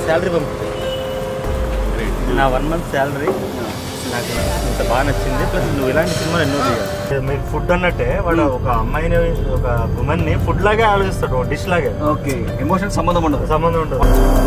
Month salary పంపించాను నా one month salary నాకు ఇంత బాగా నచ్చింది ప్లస్ నువ్వు ఇలాంటి సినిమాలు ఎన్నో తీయాలి మీకు ఫుడ్ అన్నట్టే వాడు ఒక అమ్మాయిని ఒక ఉమెన్ని ఫుడ్ లాగే ఆలోచిస్తాడు ఒక డిష్ లాగే ఓకే ఎమోషన్ సంబంధం ఉండదు సంబంధం ఉండదు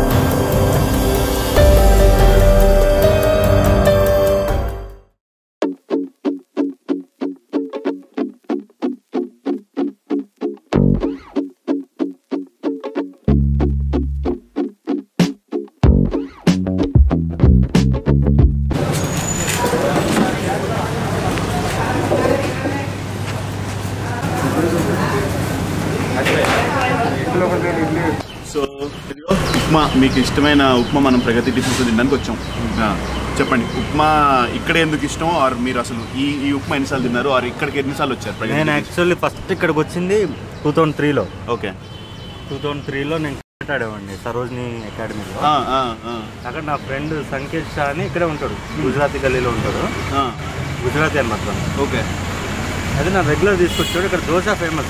సో ఇదిగో ఉప్మా మీకు ఇష్టమైన ఉప్మా మనం ప్రగతి టిఫిన్స్ తినడానికి వచ్చాం ఆ, చెప్పండి ఉప్మా ఇక్కడ ఎందుకు ఇష్టం ఆర్ మీరు అసలు ఈ ఈ ఉప్మా ఎన్నిసార్లు తిన్నారు ఆర్ ఇక్కడికి ఎన్నిసార్లు వచ్చారు ప్రగతి నేను టిఫిన్స్? యాక్చువల్లీ ఫస్ట్ ఇక్కడికి వచ్చింది టూ థౌజండ్ త్రీలో ఓకే టూ థౌజండ్ త్రీలో నేను క్రికెట్ ఆడేవాడిని సరోజిని అకాడమీలో ఆ, ఆ, ఆ, అక్కడ నా ఫ్రెండ్ సంకేత్ షా అని ఇక్కడే ఉంటాడు గుజరాతీ గల్లీలో ఉంటాడు ఆ, గుజరాతీ అనమాట ఓకే అది నా రెగ్యులర్ తీసుకొచ్చాడు ఇక్కడ దోశ ఫేమస్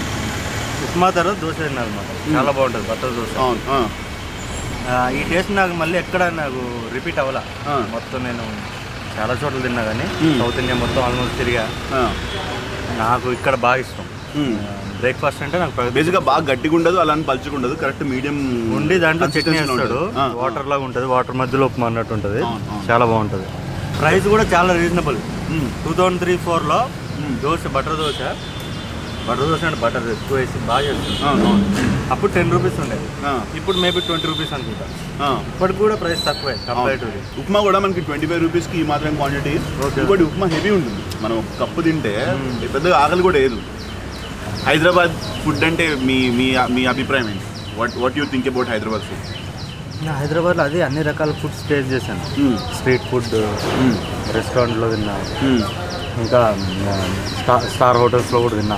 ఉప్మా తర్వాత దోశ తిన్నారనమాట చాలా బాగుంటుంది బటర్ దోశ అవును ఆ, ఆ, ఈ టేస్ట్ నాకు మళ్ళీ ఎక్కడ నాకు రిపీట్ అవ్వాల ఆ. మొత్తం నేను చాలా చోట్ల తిన్నా కానీ Hmm. సౌత్ ఇండియా మొత్తం ఆల్మోస్ట్ తిరిగా ఆ. నాకు ఇక్కడ బాగా ఇష్టం మ్మ్. బ్రేక్ఫాస్ట్ అంటే నాకు ప్రగతి బేసిక్గా బాగా గట్టిగా ఉండదు అలా అని పలుచుగా ఉండదు కరెక్ట్ మీడియం ఉండి దాంట్లో చట్నీ consistency లో వేస్తాడు ఉంటుంది. ఆ, ఆ. వాటర్ లాగా ఉంటుంది వాటర్ మధ్యలో ఉప్మా అన్నట్టు ఉంటుంది అవును, అవును. చాలా బాగుంటుంది ప్రైస్ కూడా చాలా రీజనబుల్ మ్మ్. టూ థౌజండ్ త్రీ ఫోర్లో మ్మ్. దోశ బటర్ దోశ బటర్ దోశ అంటే బటర్ ఎక్కువ వేసి బాగా చేస్తుంది అవును, అవును. అప్పుడు టెన్ రూపీస్ ఉండేది ఆ, ఇప్పుడు మేబీ ట్వంటీ రూపీస్ అనుకుంటా ఆ. ఇప్పటికి కూడా ప్రైస్ తక్కువే కంపేర్ టు అవును. ఉప్మా కూడా మనకి ట్వంటీ ఫైవ్ రూపీస్కి ఈ మాత్రం క్వాంటిటీ Okay. ఇంకోటి ఉప్మా హెవీ ఉంటుంది మనం ఒక కప్పు తింటే పెద్దగా ఆకలి కూడా లేదు హైదరాబాద్ ఫుడ్ అంటే మీ మీ మీ అభిప్రాయం ఏంటి what what you think about Hyderabad food నా హైదరాబాద్లో అదే అన్ని రకాల ఫుడ్స్ టేస్ట్ చేశాను స్ట్రీట్ ఫుడ్ రెస్టారెంట్లో తిన్నా ఇంకా ఆ, స్టార్ స్టార్ హోటల్స్లో కూడా తిన్నా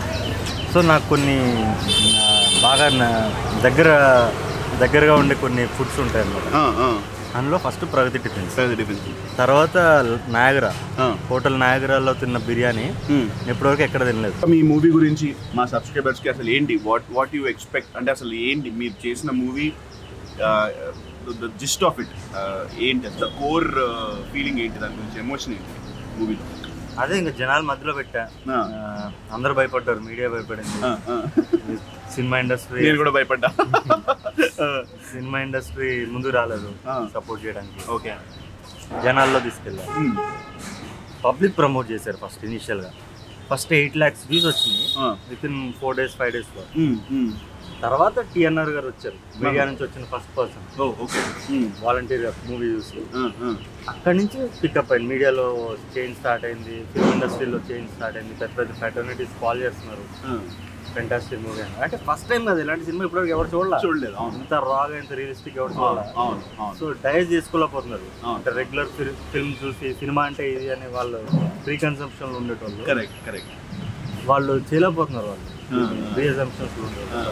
సో నాకు కొన్ని ఆ, బాగా నా- దగ్గర దగ్గరగా ఉండే కొన్ని ఫుడ్స్ ఉంటాయి అన్నమాట అందులో ఫస్ట్ ప్రగతి టిఫిన్స్ డిఫరెన్స్ తర్వాత నాయగరా హోటల్ నాయగరాలో తిన్న బిర్యానీ ఇప్పటివరకు ఎక్కడ తినలేదు మీ మూవీ గురించి మా సబ్స్క్రైబర్స్కి అసలు ఏంటి వాట్ వాట్ యూ ఎక్స్పెక్ట్ అంటే అసలు ఏంటి మీరు చేసిన movie the gist of it ఏంటి ద కోర్ ఫీలింగ్ ఏంటి దాని గురించి ఎమోషన్ ఏంటి మూవీ అదే ఇంకా జనాల మధ్యలో పెట్టా ఆ. ఆ, అందరూ భయపడ్డారు మీడియా భయపడింది సినిమా ఇండస్ట్రీ నేను కూడా భయపడ్డా సినిమా ఇండస్ట్రీ ముందు రాలేదు ఆ. సపోర్ట్ చేయడానికి ఓకే జనాల్లో తీసుకెళ్ళారు పబ్లిక్ ప్రమోట్ చేశారు ఫస్ట్ ఇనిషియల్గా ఫస్ట్ ఎయిట్ ల్యాక్స్ వ్యూస్ వచ్చినాయి within four days five డేస్లో తర్వాత టిఎన్ఆర్ గారు వచ్చారు మీడియా నుంచి వచ్చిన ఫస్ట్ పర్సన్ ఓకే వాలంటీర్గా మూవీ చూసి అక్కడి నుంచి పికప్ అయింది మీడియాలో చేంజ్ స్టార్ట్ అయింది ఫిల్మ్ ఇండస్ట్రీలో చేంజ్ స్టార్ట్ అయింది పెద్ద పెద్ద ఫ్యాటర్నిటీస్ కాల్ చేస్తున్నారు ఫెంటాస్టిక్ మూవీ అని అంటే ఫస్ట్ టైం కదా ఇలాంటి సినిమా ఇప్పటివరకు ఎవరు చూడలే చూడలేదు అవును ఇంత రాగా ఇంత రియలిస్టిక్ ఎవరు చూడాలి అవును అవును సో డైజెస్ట్ చేసుకోలేకపోతున్నారు అవును. అంటే రెగ్యులర్ ఫిల్మ్ చూసి సినిమా అంటే ఇది అని వాళ్ళు ప్రీ కన్సంప్షన్లో ఉండేటోళ్ళు కరెక్ట్ కరెక్ట్ వాళ్ళు చేయలేకపోతున్నారు వాళ్ళు ఆ, ప్రీ అసంప్షన్స్లో ఉండేవాళ్ళు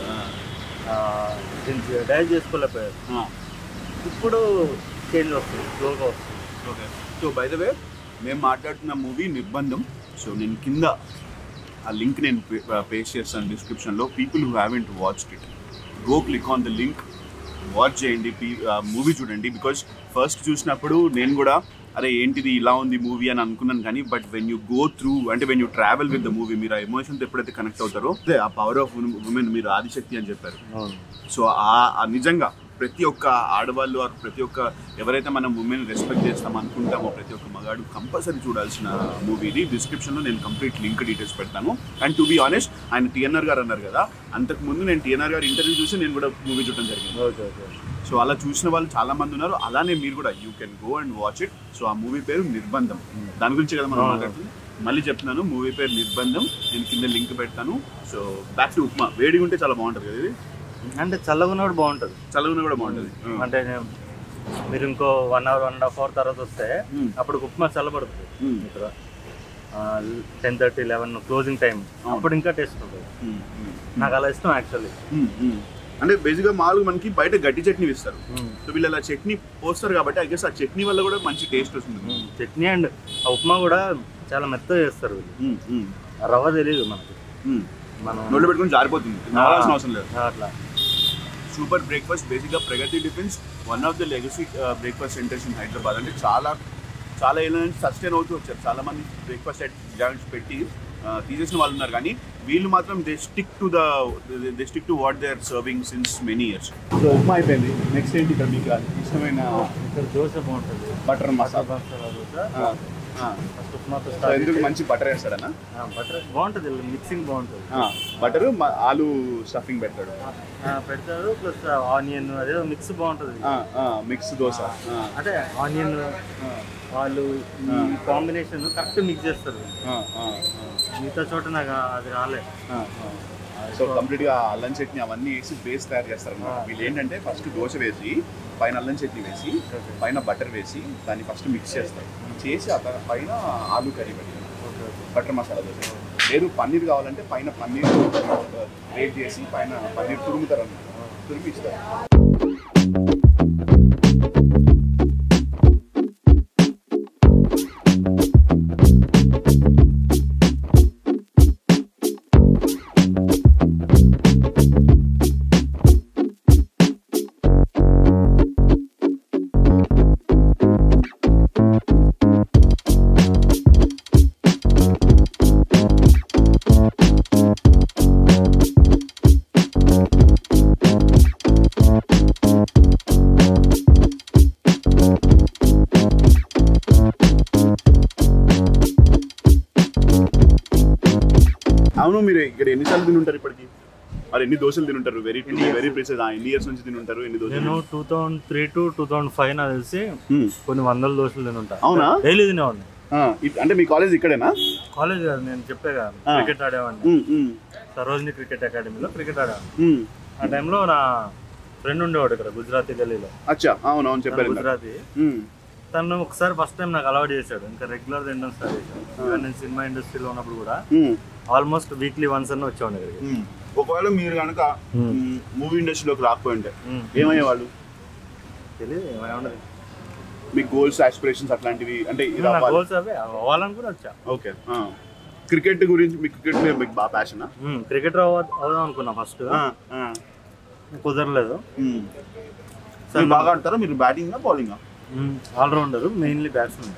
డైజెస్ట్ చేసుకోలేకపోయారు ఇప్పుడు చేంజ్ వస్తుంది స్లోగా వస్తుంది okay so by the way మేము మాట్లాడుతున్న మూవీ నిర్బంధం సో నేను కింద ఆ లింక్ నేను పేస్ట్ చేస్తాను డిస్క్రిప్షన్లో people who haven't watched it go click on the link watch చేయండి మూవీ చూడండి బికాజ్ ఫస్ట్ చూసినప్పుడు నేను కూడా అరే ఏంటిది ఇలా ఉంది మూవీ అని అనుకున్నాను కానీ but when you go through అంటే when you travel with the movie మీరు ఆ ఎమోషన్తో ఎప్పుడైతే కనెక్ట్ అవుతారో అదే ఆ పవర్ ఆఫ్ ఉమెన్ మీరు ఆదిశక్తి అని చెప్పారు అవును సో ఆ ఆ నిజంగా ప్రతి ఒక్క ఆడవాళ్ళు ఆర్ ప్రతి ఒక్క ఎవరైతే మనం ఉమెన్ రెస్పెక్ట్ చేస్తాం అనుకుంటామో ప్రతి ఒక్క మగాడు కంపల్సరీ చూడాల్సిన మూవీ ఇది డిస్క్రిప్షన్లో నేను కంప్లీట్ లింక్ డీటెయిల్స్ పెడతాను అండ్ టు బి ఆనెస్ట్ ఆయన టిఎన్ఆర్ గారు అన్నారు కదా అంతకు ముందు నేను టిఎన్ఆర్ గారు ఇంటర్వ్యూ చూసి నేను కూడా మూవీ చూడడం జరిగింది ఓకే ఓకే సో అలా చూసిన వాళ్ళు చాలా మంది ఉన్నారు అలానే మీరు కూడా you can go and watch it so ఆ మూవీ పేరు నిర్బంధం దాని గురించి కదా మనం అవును. మాట్లాడుతుంది మళ్ళీ చెప్తున్నాను మూవీ పేరు నిర్బంధం నేను కింద లింక్ పెడతాను సో బ్యాక్ టు ఉప్మా వేడిగా ఉంటే చాలా బాగుంటుంది కదా ఇది అంటే చల్లగా ఉన్నప్పుడు బాగుంటుంది చల్లగా కూడా బాగుంటుంది అంటే నేను- మీరు ఇంకో one hour one and half hour తర్వాత వస్తే మ్మ్. అప్పుడు ఉప్మా చల్లబడుతుంది మ్మ్. ఇక్కడ ten thirty eleven closing time అవును. అప్పుడు ఇంకా టేస్ట్ ఉంటుంది మ్మ్. మ్మ్. నాకు అలా ఇష్టం యాక్చువల్లీ మ్మ్. మ్మ్. అంటే బేసిక్గా మామూలుగా మనకి బయట గట్టి చట్నీ ఇస్తారు సో వీళ్ళు అలా చట్నీ పోస్తారు కాబట్టి ఐ గెస్ ఆ చట్నీ వల్ల కూడా మంచి టేస్ట్ వస్తుంది చట్నీ అండ్ ఆ ఉప్మా కూడా చాలా మెత్తగా చేస్తారు వీళ్ళు మ్మ్. మ్మ్. ఆ రవ్వ తెలియదు మనకి మ్మ్. మనం నోట్లో పెట్టుకుని జారిపోతుంది నవ్వాల్సిన అవసరం లేదు అట్లా సూపర్ బ్రేక్ఫాస్ట్ బేసిక్గా Pragathi defence one of the legacy breakfast centres in Hyderabad అంటే చాలా చాలా ఏళ్ళ నుంచి సస్టైన్ అవుతూ వచ్చారు చాలా మంది బ్రేక్ఫాస్ట్ జాయింట్స్ పెట్టి ఆ, తీసేసిన వాళ్ళు ఉన్నారు కానీ వీళ్ళు మాత్రం they stick to the they stick to what they are serving since many years so upma అయిపోయింది నెక్స్ట్ ఏంటి ఇక్కడ మీకు ఇష్టమైన ఇక్కడ దోశ బాగుంటుంది బటర్ మసాలా మసాలా దోశ ఆ, ఫస్ట్ ఉప్మాతో సో స్టార్ట్ ఎందుకు మంచి బటర్ వేస్తాడనా బటర్ బాగుంటుంది మిక్సింగ్ బాగుంటుంది బటర్ ఆలు స్టఫింగ్ పెడతాడు ఆ, పెడతారు ప్లస్ ఆనియన్ అదే మిక్స్ బాగుంటుంది మిక్స్ దోశ ఆ, అంటే ఆనియన్ వాళ్ళు ఈ కాంబినేషన్ కరెక్ట్ మిక్స్ చేస్తారు ఆ, ఆ, మిగతా చోట నాకు అది రాలే ఆ, ఆ. సో కంప్లీట్ గా అల్లం చట్నీ అవన్నీ వేసి బేస్ తయారు చేస్తారు అన్నమాట వీళ్ళు ఏంటంటే ఫస్ట్ దోశ వేసి పైన అల్లం చట్నీ వేసి పైన బటర్ వేసి దాన్ని ఫస్ట్ మిక్స్ చేస్తారు చేసి ఆ తర్వాత పైన ఆలు కర్రీ పెడతారు బటర్ మసాలా దోశ లేదు పన్నీర్ కావాలంటే పైన పన్నీర్ వేట్ చేసి పైన పన్నీర్ తురుముతారు అన్నమాట తురిమి ఇస్తారు అవును మీరు ఇక్కడ ఎన్నిసార్లు తినుంటారు ఇప్పటికి మరి ఎన్ని దోశలు తినుంటారు వెరీ వెరీ ప్రిసైజ్ ఎన్ని ఇయర్స్ నుంచి తినుంటారు ఎన్ని దోశలు నేను two thousand three to two thousand five నాకు తెలిసి Hmm. కొన్ని వందల దోశలు తినుంటా అవునా? డైలీ తినేవాడిని ఆ, ఇ- అంటే మీ కాలేజ్ ఇక్కడేనా కాలేజ్ కాదు నేను చెప్పే కాదు Ah. క్రికెట్ ఆడేవాడిని ఉమ్, ఉమ్, సరోజిని క్రికెట్ అకాడమీలో క్రికెట్ ఆడేవాడిని ఉమ్. ఆ టైంలో నా ఫ్రెండ్ ఉండేవాడు ఇక్కడ గుజరాతీ గల్లీలో అచ్చా అవును అవును తను చెప్పారు ఇందాక. గుజరాతీ ఉమ్, తను ఒకసారి ఫస్ట్ టైం నాకు అలవాటు చేశాడు ఇంకా రెగ్యులర్ తినడం స్టార్ట్ చేశాడు Even నేను సినిమా ఇండస్ట్రీలో ఉన్నప్పుడు కూడా ఉమ్, ఆల్మోస్ట్ వీక్లీ వన్స్ అన్న వచ్చేవాడిని ఇక్కడికి ఉమ్. ఒకవేళ మీరు కనుక ఉమ్. మూవీ ఇండస్ట్రీలోకి రాకపోయి ఉంటే ఉమ్. ఏమయ్యేవాళ్ళు తెలియదు ఏమైనా మీ గోల్స్ ఆస్పిరేషన్స్ అట్లాంటివి అంటే ఇది నా అవ్వాలి గోల్స్ అవే అవ్వాలని కూడా వచ్చా ఓకే క్రికెట్ గురించి మీకు క్రికెట్ మీద మీకు బాగా ప్యాషనా క్రికెటర్ అవుదాం అనుకున్నా ఫస్ట్ కుదరలేదు మీరు బాగా ఆడతారా మీరు batting bowling allrounder mainly batsmen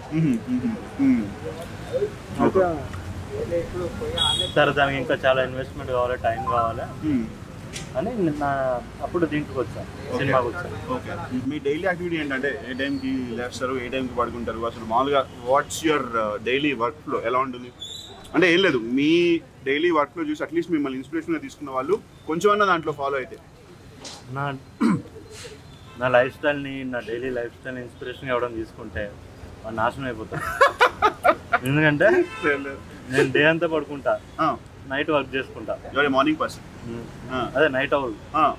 సరే దానికి ఇంకా చాలా ఇన్వెస్ట్మెంట్ కావాలి టైం కావాలి అని నా అప్పుడు దీంట్లోకి వచ్చాను సినిమాకి వచ్చాను ఓకే మీ డైలీ యాక్టివిటీ ఏంటంటే ఏ టైంకి లేస్తారు ఏ టైంకి పడుకుంటారు అసలు మామూలుగా what's your daily work flow ఎలా ఉంటుంది అంటే ఏం లేదు మీ డైలీ వర్క్ ఫ్లో చూసి అట్లీస్ట్ మిమ్మల్ని ఇన్స్పిరేషన్గా తీసుకున్న వాళ్ళు కొంచెం అన్న దాంట్లో ఫాలో అయితే నా నా లైఫ్ స్టైల్ని నా డైలీ లైఫ్ స్టైల్ ఇన్స్పిరేషన్ ఇవ్వడం తీసుకుంటే వాడు నాశనం అయిపోతాను ఎందుకంటే నేను డే అంతా పడుకుంటా నైట్ వర్క్ చేసుకుంటా యువర్ మార్నింగ్ పర్సన్ అదే నైట్ అవ్వదు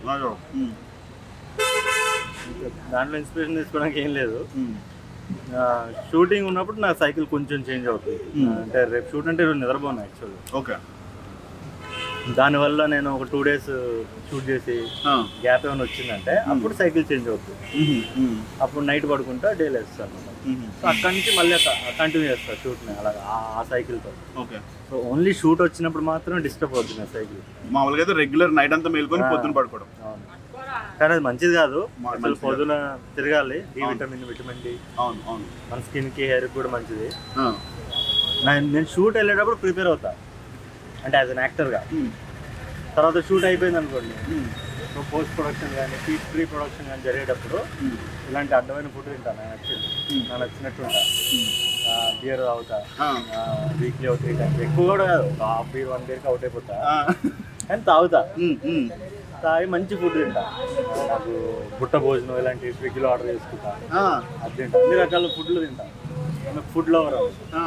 దాంట్లో ఇన్స్పిరేషన్ తీసుకోవడానికి ఏం లేదు షూటింగ్ ఉన్నప్పుడు నా సైకిల్ కొంచెం చేంజ్ అవుతుంది Hmm. అంటే రేపు షూట్ అంటే ఈరోజు నిద్రపోను యాక్చువల్లీ ఓకే దానివల్ల నేను ఒక టూ డేస్ షూట్ చేసి గ్యాప్ ఏమైనా వచ్చిందంటే అప్పుడు సైకిల్ చేంజ్ అవుతుంది అప్పుడు నైట్ పడుకుంటా డే లేస్తాను సో అక్కడి నుంచి మళ్ళీ కంటిన్యూ చేస్తాను షూట్ని అలా ఆ సైకిల్తో ఓకే సో ఓన్లీ షూట్ వచ్చినప్పుడు మాత్రం డిస్టర్బ్ అవుతుంది నా సైకిల్ మామూలుగా అయితే రెగ్యులర్ నైట్ అంతా మేల్కొని ఆ. పొద్దున పడుకోవడం అవును కానీ అది మంచిది కాదు మా- అసలు మంచిది పొద్దున తిరగాలి డి అవును. విటమిన్ విటమిన్ డి అవును అవును మన స్కిన్కి హెయిర్కి కూడా మంచిది ఆ. నా- నేను షూట్ వెళ్ళేటప్పుడు ప్రిపేర్ అవుతా అంటే యాజ్ అన్ యాక్టర్గా ఉమ్. తర్వాత షూట్ అయిపోయింది అనుకోండి ఉమ్. సో పోస్ట్ ప్రొడక్షన్ కానీ ప్రీ ప్రొడక్షన్ కానీ జరిగేటప్పుడు ఉమ్. ఇలాంటి అడ్డమైన ఫుడ్ తింటాను నాకు నచ్చింది Hmm. నాకు నచ్చినట్టు ఉంటా ఉమ్. బియర్ తాగుతా ఆ. వీక్లీ ఒక త్రీ టైమ్స్ ఎక్కువ కూడా కాదు ఒక హాఫ్ బీర్ వన్ బీర్కి అవుట్ అయిపోతా ఆ. కానీ తాగుతా ఉమ్. ఉమ్. తాగి మంచి ఫుడ్ తింటా నాకు బుట్ట భోజనం ఇలాంటి స్విగ్గీలో ఆర్డర్ చేసుకుంటా ఆ. అది తింటా అన్ని రకాల ఫుడ్లు తింటా నాకు ఫుడ్ లవర్ ఆ.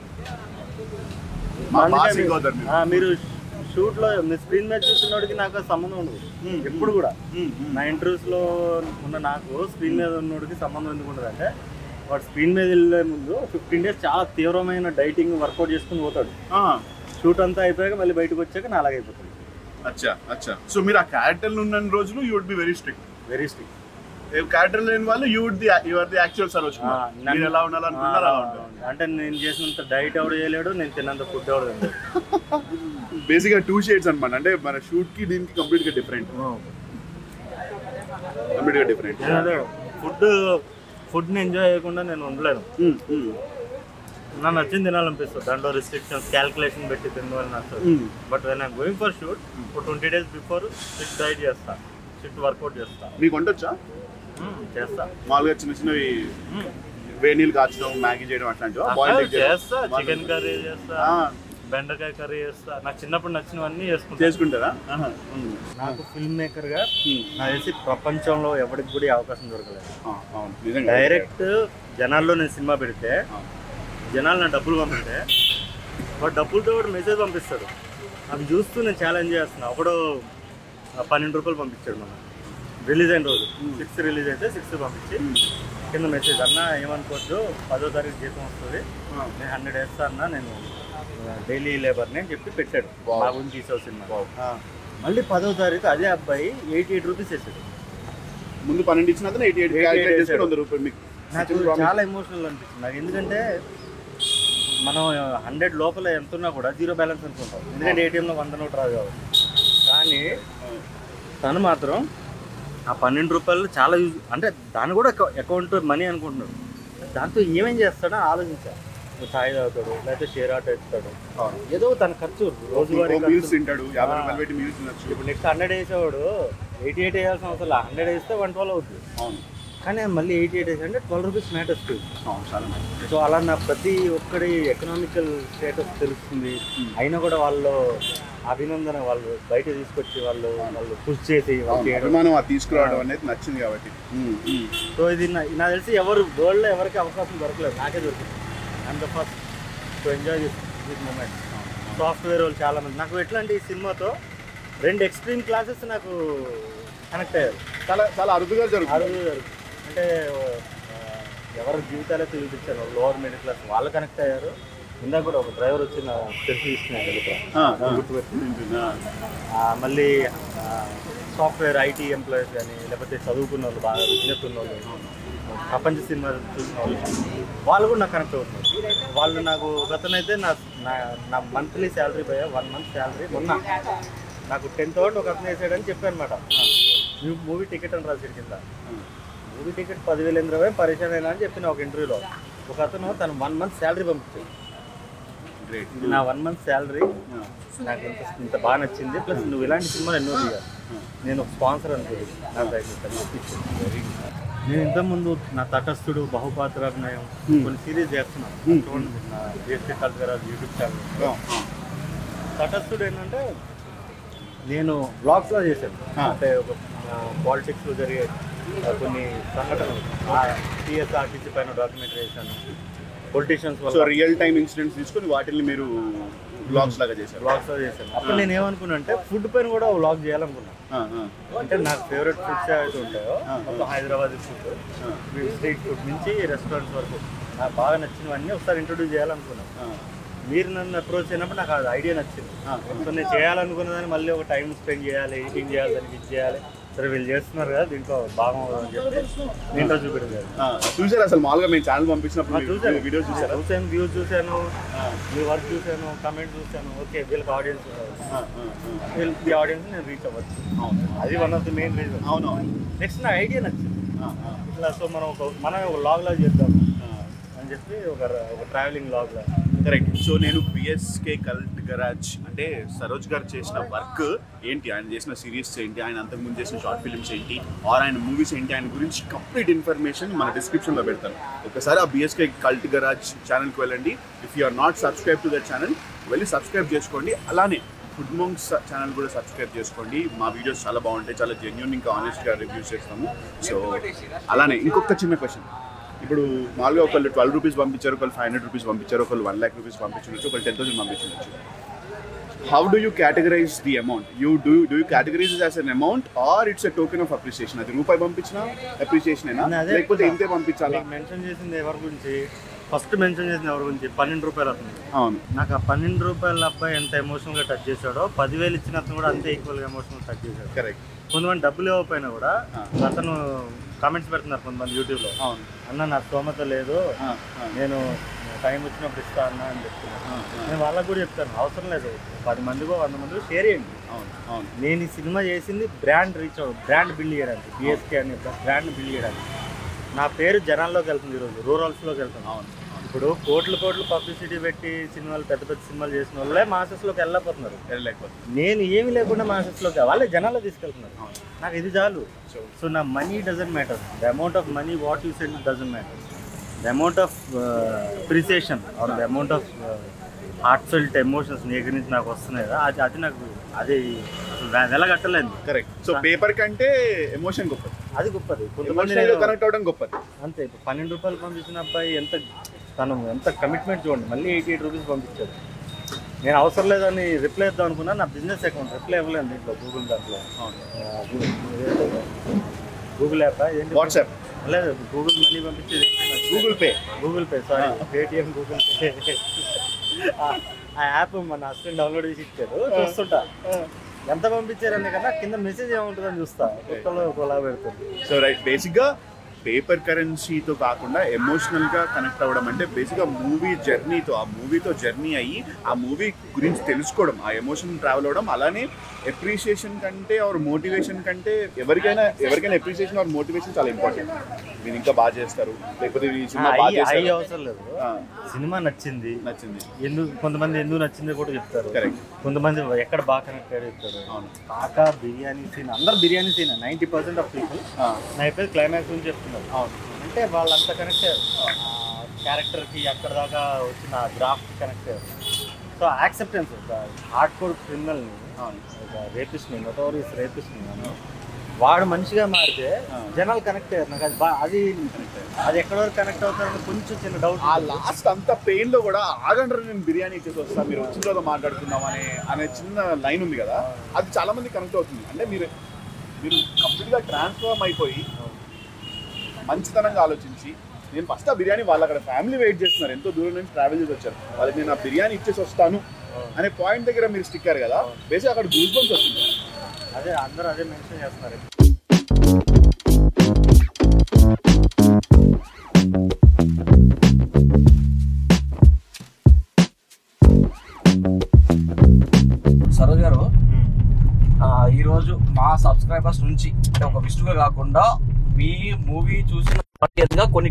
మా బాస్ ఇంకా అవుతారు మీరు. మీరు షూట్ లో మీ స్క్రీన్ మీద చూసినోడికి నాకు సంబంధం ఉండదు Hmm. ఎప్పుడు కూడా ఉమ్. ఉమ్. నా ఇంటర్వ్యూస్ లో ఉన్న నాకు స్క్రీన్ మీద ఉన్నోడికి సంబంధం ఎందుకు ఉండదు అంటే వాడు స్క్రీన్ మీద వెళ్ళే ముందు ఫిఫ్టీన్ డేస్ చాలా తీవ్రమైన డైటింగ్ వర్కౌట్ చేసుకుని పోతాడు ఆ. షూట్ అంతా అయిపోయాక మళ్ళీ బయటకు వచ్చాక నా అలాగే అయిపోతుంది అచ్చా అచ్చా సో మీరు ఆ క్యారెక్టర్ ఉన్న రోజులు you would be very strict very strict character లేని వాళ్ళు you would the you are the actual Saroj Kumar. మీరు ఎలా ఉండాలనుకుంటున్నారో అలా ఉంటారు అంటే నేను చేసినంత డైట్ ఎవడు చేయలేడు నేను తిన్నంత ఫుడ్ ఎవడు తినలేడు బేసిక్గా టూ షేడ్స్ అన్నమాట అంటే మన షూట్ కి దీనికి కంప్లీట్ గా డిఫరెంట్ కంప్లీట్గా డిఫరెంట్ ఫుడ్ ఫుడ్ని ఎంజాయ్ చేయకుండా నేను ఉండలేను నాకు నచ్చింది తినాలనిపిస్తుంది దాంట్లో రిస్ట్రిక్షన్స్ క్యాల్కులేషన్ పెట్టి తినడం నచ్చదు but when I'm going for shoot ఒక twenty days before strict diet చేస్తా స్ట్రిక్ట్ వర్కౌట్ చేస్తా మీకు వంటొచ్చా మ్మ్, చేస్తా మామూలుగా చిన్న చిన్నవి మ్మ్. వేడి నీళ్ళు కాచడం మ్యాగీ చేయడం అట్లాంటివా బాయిల్ అసలు చేస్తా చికెన్ కర్రీ చేస్తా ఆ. బెండకాయ కర్రీ చేస్తా నాకు చిన్నప్పుడు నచ్చినవన్నీ చేసుకుంటా చేసుకుంటారా ఆహా. ఉమ్. నాకు ఫిల్మ్ మేకర్ గా ఉమ్. నాకు తెలిసి ప్రపంచంలో ఎవరికి కూడా ఈ అవకాశం దొరకలేదు ఆ, అవును నిజంగా డైరెక్ట్ జనాల్లో నేను సినిమా పెడితే ఆ. జనాలు నా డబ్బులు పంపితే వాడు డబ్బులతో కూడా మెసేజ్ పంపిస్తాడు అవి చూస్తూ నేను చాలా ఎంజాయ్ చేస్తున్నా ఒకడు ఆ, పన్నెండు రూపాయలు పంపించాడు మనం రిలీజ్ అయిన రోజు సిక్స్త్ రిలీజ్ అయితే సిక్స్త్ పంపించి కింద మెసేజ్ అన్న ఏమనుకోవద్దు పదో తారీఖు జీతం వస్తుంది ఆ. నేను హండ్రెడ్ వేస్తా అన్న నేను డైలీ లేబర్ని అని చెప్పి పెట్టాడు Wow. మా గురించి తీసావు సినిమా ఆ. మళ్ళీ పదో తారీఖు అదే అబ్బాయి ఎయిటీ ఎయిట్ రూపీస్ వేసాడు ముందు పన్నెండు ఇచ్చిన అతను ఎయిటీ ఎయిట్ 88 క్యాలిక్యులేట్ చేసుకుని చేశాడు. వంద రూపాయలు మీకు నాకు ఇచ్చిన promise. చాలా ఎమోషనల్ అనిపించింది నాకు ఎందుకంటే మనం హండ్రెడ్ లోపల ఎంత ఉన్నా కూడా జీరో బ్యాలెన్స్ అనుకుంటాం ఎందుకంటే ఏటీఎంలో వంద నోట్ రాదు కాబట్టి కానీ తను మాత్రం ఆ పన్నెండు రూపాయలు చాలా యూజ్ అంటే దాన్ని కూడా అకౌంట్ మనీ అనుకుంటున్నాడు దాంతో ఏమేం చేస్తాడో ఆలోచించా ఛాయ్ తాగుతాడు లేకపోతే షేర్ ఆటో ఎత్తుతాడు అవును. ఏదో తన ఖర్చు రోజువారీ ఇంకో మీల్స్ ఖర్చు తింటాడు యాభై ఆ. రూపాయలు పెట్టి మీల్స్ తినొచ్చు ఇప్పుడు నెక్స్ట్ హండ్రెడ్ వేసేవాడు ఎయిటీ ఎయిట్ వేయాల్సిన అవసరం లేదు హండ్రెడ్ వేస్తే వన్ ట్వెల్వ్ అవుతుంది అవును కానీ మళ్ళీ ఎయిటీ ఎయిట్ వేసి అంటే ట్వెల్వ్ రూపీస్ మ్యాటర్స్ టు అవును చాలా మంది సో అలా నా ప్రతి ఒక్కడి ఎకనామికల్ స్టేటస్ తెలుస్తుంది అయినా కూడా వాళ్ళు అభినందన వాళ్ళు బయట తీసుకొచ్చి వాళ్ళు వాళ్ళు పుష్ చేసి వాళ్ళు అవును చేయడం అభిమానం అది తీసుకురావడం అనేది నచ్చింది కాబట్టి ఉమ్, ఉమ్. సో ఇది నా- నాకు తెలిసి ఎవరు వరల్డ్లో ఎవరికి అవకాశం దొరకలేదు నాకే దొరికింది and the first to enjoy this this moment software వాళ్ళు చాలా మంది నాకు ఎట్లా అంటే ఈ సినిమాతో రెండు ఎక్స్ట్రీమ్ క్లాసెస్ నాకు కనెక్ట్ అయ్యారు చాలా చాలా అరుదుగా జరుగుతుంది అరుగు అంటే ఆ, ఎవరి జీవితాలే చూపించారు లోవర్ మిడిల్ క్లాస్ వాళ్ళు కనెక్ట్ అయ్యారు ఇందాక కూడా ఒక డ్రైవర్ వచ్చి నా తెలిసి ఇస్తున్నాను ఆ, ఆ. గుర్తుపెట్టి ఆ, మళ్ళీ సాఫ్ట్వేర్ ఐటీ ఎంప్లాయీస్ కానీ లేకపోతే చదువుకున్న వాళ్ళు బాగా విజ్ఞత ఉన్న వాళ్ళు ప్రపంచ సినిమా చూసిన వాళ్ళు వాళ్ళు కూడా నాకు కనెక్ట్ అవుతున్నారు వాళ్ళు నాకు గతనైతే నా నా- నా మంత్లీ శాలరీ పోయా వన్ మంత్ శాలరీ మొన్న నాకు టెన్ థౌసండ్ ఒక అతను వేసాడని చెప్పాను అనమాట మూవీ టికెట్ అని రాసి కింద మూవీ టికెట్ పదివేలు ఎందుకు పోయి పరిచయం అయినా అని చెప్పిన ఒక ఇంటర్వ్యూలో ఒక అతను తను వన్ మంత్ శాలరీ పంపించాడు గ్రేట్ ఇది నా వన్ మంత్ శాలరీ నాకు ఇంత ఇంత బాగా నచ్చింది ప్లస్ నువ్వు ఇలాంటి సినిమాలు ఎన్నో తీయాలి నేను ఒక స్పాన్సర్ అనుకోలేదు నా ప్రయత్నిస్తాను నేను ఇంతకుముందు నా తటస్థుడు బహుపాత్రాభినయం కొన్ని సిరీస్ చేస్తున్నాను చూడండి నా డిఎస్పీ కల్చర్ యూట్యూబ్ ఛానల్ తటస్థుడు ఏంటంటే నేను బ్లాగ్స్లో చేశాను అంటే ఒక పాలిటిక్స్లో జరిగే ఆ, కొన్ని సంఘటనలు టీఎస్ఆర్టీసీ పైన డాక్యుమెంటరీ చేశాను పొలిటీషియన్స్ సో వల్ల రియల్ టైమ్ ఇన్సిడెంట్స్ తీసుకొని వాటిని మీరు బ్లాగ్స్ లాగా చేశారు బ్లాగ్స్ చేశాను అప్పుడు నేను ఏమనుకున్నా అంటే ఫుడ్ పైన కూడా బ్లాగ్ చేయాలనుకున్నా ఆ, ఆ, అంటే నాకు ఫేవరెట్ ఫుడ్స్ ఏవైతే ఉంటాయో మొత్తం హైదరాబాద్ ఫుడ్ స్ట్రీట్ ఫుడ్ నుంచి రెస్టారెంట్స్ వరకు నాకు బాగా నచ్చినవన్నీ ఒకసారి ఇంట్రొడ్యూస్ చేయాలనుకున్నాను ఆ. మీరు నన్ను అప్రోచ్ అయినప్పుడు నాకు అది ఐడియా నచ్చింది సో నేను చేయాలనుకున్నదాన్ని మళ్ళీ ఒక టైం స్పెండ్ చేయాలి ఎడిటింగ్ చేయాలి దానికి ఇది చేయాలి సరే వీళ్ళు చేస్తున్నారు కదా దీంట్లో బాగుందని చెప్పి దీంట్లో చూపెట్టింది ఆ, చూసారు అసలు మామూలుగా మేము ఛానల్ పంపించినప్పుడు చూసాను వీడియోస్ చూసారా చూసాను వ్యూస్ చూశాను మీ వర్క్ చూశాను కమెంట్ చూశాను ఓకే వీళ్ళకి ఆడియన్స్ ఆ, ఆ, ఆ. వీళ్ళకి ఆడియన్స్ నేను రీచ్ అవ్వచ్చు అవును అది one of the main reason అవును అవును నెక్స్ట్ నా ఐడియా నచ్చింది ఆ, ఆ, ఇట్లా సో మనం ఒక మనం ఒక లాగ్ లాగా చేద్దాం ఆ. అని చెప్పి ఒక ఒక ట్రావెలింగ్ లాగ్ లా కరెక్ట్ సో నేను బిఎస్కే కల్ట్ గరాజ్ అంటే సరోజ్ గారు చేసిన వర్క్ ఏంటి ఆయన చేసిన సిరీస్ ఏంటి ఆయన అంతకుముందు చేసిన షార్ట్ ఫిల్మ్స్ ఏంటి ఆర్ ఆయన మూవీస్ ఏంటి ఆయన గురించి కంప్లీట్ ఇన్ఫర్మేషన్ మన డిస్క్రిప్షన్లో పెడతాను ఒకసారి ఆ బిఎస్కే కల్ట్ గరాజ్ ఛానల్కి వెళ్ళండి if you are not subscribe to that channel వెళ్ళి సబ్స్క్రైబ్ చేసుకోండి అలానే ఫుడ్ మోంగ్స్ ఛానల్ కూడా సబ్స్క్రైబ్ చేసుకోండి మా వీడియోస్ చాలా బాగుంటాయి చాలా జెన్యున్ ఇంకా ఆనెస్ట్గా రివ్యూస్ చేస్తాము సో అలానే ఇంకొక చిన్న క్వశ్చన్ ఇప్పుడు మామూలుగా ఒకళ్ళు ట్వెల్వ్ రూపీస్ పంపించారు ఒకళ్ళు ఫైవ్ హండ్రెడ్ రూపీస్ పంపించారు ఒకళ్ళు వన్ ల్యాక్ రూపీస్ పంపించవచ్చు ఒకళ్ళు టెన్ థౌసండ్ పంపించవచ్చు how do you categorise the amount you do do you categorise as an amount or it's a token of appreciation అది రూపాయి పంపించినా అప్రిసియేషన్ అయినా నేను అదే లేకపోతే చెప్తున్నా. ఇంతే పంపించాలా మీకు మెన్షన్ చేసింది ఎవరి గురించి ఫస్ట్ మెన్షన్ చేసిన ఎవరి గురించి పన్నెండు రూపాయలు అతను అవును నాకు ఆ పన్నెండు రూపాయల అబ్బాయి ఎంత ఎమోషనల్ గా టచ్ చేశాడో పదివేలు ఇచ్చిన అతను కూడా అంతే ఈక్వల్ గా ఎమోషనల్ టచ్ చేశాడు కరెక్ట్ కొంతమంది డబ్బులు ఇవ్వకపోయినా కూడా ఆ. అతను కామెంట్స్ పెడుతున్నారు కొంతమంది యూట్యూబ్ లో అవును అన్న నా స్తోమత లేదు ఆ, ఆ, నేను టైం వచ్చినప్పుడు ఇస్తా అన్న అని చెప్తున్నాను ఆ, ఆ. నేను వాళ్ళకి కూడా చెప్తాను అవసరం లేదు పది మందికో వంద మందికో షేర్ చేయండి అవును అవును నేను ఈ సినిమా చేసింది బ్రాండ్ రీచ్ బ్రాండ్ బిల్డ్ చేయడానికి బిఎస్కే అనే బ్రాండ్ బిల్డ్ చేయడానికి నా పేరు జనాల్లోకి వెళ్తుంది ఈరోజు రూరల్స్లోకి వెళ్తుంది అవును అవును ఇప్పుడు కోట్లు కోట్లు పబ్లిసిటీ పెట్టి సినిమాలు పెద్ద పెద్ద సినిమాలు చేసిన వాళ్ళే మాసెస్లోకి వెళ్ళకపోతున్నారు వెళ్ళలేకపోతుంది నేను ఏమి లేకుండా మాసెస్లోకి వాళ్ళే జనాల్లో తీసుకెళ్తున్నారు అవును నాకు ఇది చాలు సో సో నా money doesn't matter the amount of money what you send doesn't matter the amount of appreciation or the amount of heartfelt emotions నీ దగ్గర నుంచి నాకు వస్తున్నాయి కదా అది అది నాకు అది అసలు వె- వెలగట్టలేదు కరెక్ట్ సో పేపర్ కంటే ఎమోషన్ గొప్పది అది గొప్పది కొంతమంది ఎమోషనల్ నేను- కనెక్ట్ అవడం గొప్పది అంతే ఇప్పుడు పన్నెండు రూపాయలు పంపించిన అబ్బాయి ఎంత తను ఎంత కమిట్మెంట్ చూడండి మళ్ళీ ఎయిటీ ఎయిట్ రూపీస్ పంపించాడు నేను అవసరం లేదని రిప్లై ఇద్దాం అనుకున్నా నా బిజినెస్ అకౌంట్ రిప్లై ఇవ్వలేదు దీంట్లో గూగుల్ దాంట్లో అవును ఆ, గూగుల్ గూగుల్ యాప్ ఏంటి వాట్సాప్ లేదు గూగుల్ మనీ పంపించేది Google Pay Google Pay sorry Paytm Google Pay ఆ- ఆ యాప్ మన హస్బెండ్ డౌన్లోడ్ చేసి ఇచ్చారు చూస్తుంటా ఎంత పంపించారనే కన్నా కింద మెసేజ్ ఏముంటుందని చూస్తా కొత్తలో ఒకలా పెడుతుంది సో రైట్ బేసిక్గా పేపర్ కరెన్సీతో కాకుండా ఎమోషనల్గా కనెక్ట్ అవ్వడం అంటే బేసిక్గా మూవీ జర్నీతో ఆ మూవీతో జర్నీ అయ్యి ఆ మూవీ గురించి తెలుసుకోవడం ఆ ఎమోషన్ ట్రావెల్ అవ్వడం అలానే ఎప్రిషియేషన్ కంటే ఆర్ మోటివేషన్ కంటే ఎవరికైనా ఎవరికైనా ఎప్రిషియేషన్ ఆర్ మోటివేషన్ చాలా ఇంపార్టెంట్ మీరు ఇంకా బాగా చేస్తారు లేకపోతే ఈ సినిమా బాగా అయ్యి అయ్యి చేస్తారు అవసరం లేదు ఆ, సినిమా నచ్చింది నచ్చింది ఎందుకు కొంతమంది ఎందుకు నచ్చింది కూడా చెప్తారు కరెక్ట్ కొంతమంది ఎక్కడ బాగా కనెక్ట్ అయ్యారు చెప్తారు అవును కాకా బిర్యానీ సీన్ అందరు biryani scene ninety percent of people ఆ, నా అయిపోయి క్లైమాక్స్ గురించి చెప్తున్నారు అవును అంటే వాళ్ళంతా కనెక్ట్ అయ్యారు క్యారెక్టర్కి అక్కడ దాకా వచ్చిన గ్రాఫ్ కనెక్ట్ అయ్యారు సో యాక్సెప్టెన్స్ హార్డ్ కోర్ క్రిమినల్ని అవును రేపిస్ట్ని నోటోరియస్ రేపిస్ట్ని వాడు మనిషిగా మారితే ఆ. జనాలు కనెక్ట్ అయ్యారు నాకు అది బా- అది అది ఎక్కడ వరకు కనెక్ట్ అవుతారని కొంచెం చిన్న డౌట్ ఆ లాస్ట్ అంత పెయిన్ లో కూడా ఆగండ్ర నేను బిర్యానీ ఇచ్చేసి వస్తా మీరు వచ్చిన తర్వాత మాట్లాడుకుందాం అనే అనే చిన్న లైన్ ఉంది కదా అది చాలా మంది కనెక్ట్ అవుతుంది అంటే మీరు మీరు కంప్లీట్ గా ట్రాన్స్ఫార్మ్ అయిపోయి మంచితనంగా ఆలోచించి నేను ఫస్ట్ ఆ బిర్యానీ వాళ్ళు అక్కడ ఫ్యామిలీ వెయిట్ చేస్తున్నారు ఎంతో దూరం నుంచి ట్రావెల్ చేసి వచ్చారు వాళ్ళకి నేను ఆ బిర్యానీ ఇచ్చేసి వస్తాను అనే పాయింట్ దగ్గర మీరు స్టిక్కారు కదా బేసిక్ అక్కడ గూస్ బంప్స్ వస్తుంది అదే అందరూ అదే మెన్షన్ చేస్తున్నారు సరోజ్ గారు ఆ, ఈరోజు మా సబ్స్క్రైబర్స్ నుంచి అంటే ఒక విష్ణుగా కాకుండా మీ మూవీ చూసిన ప్రత్యేకంగా కొన్ని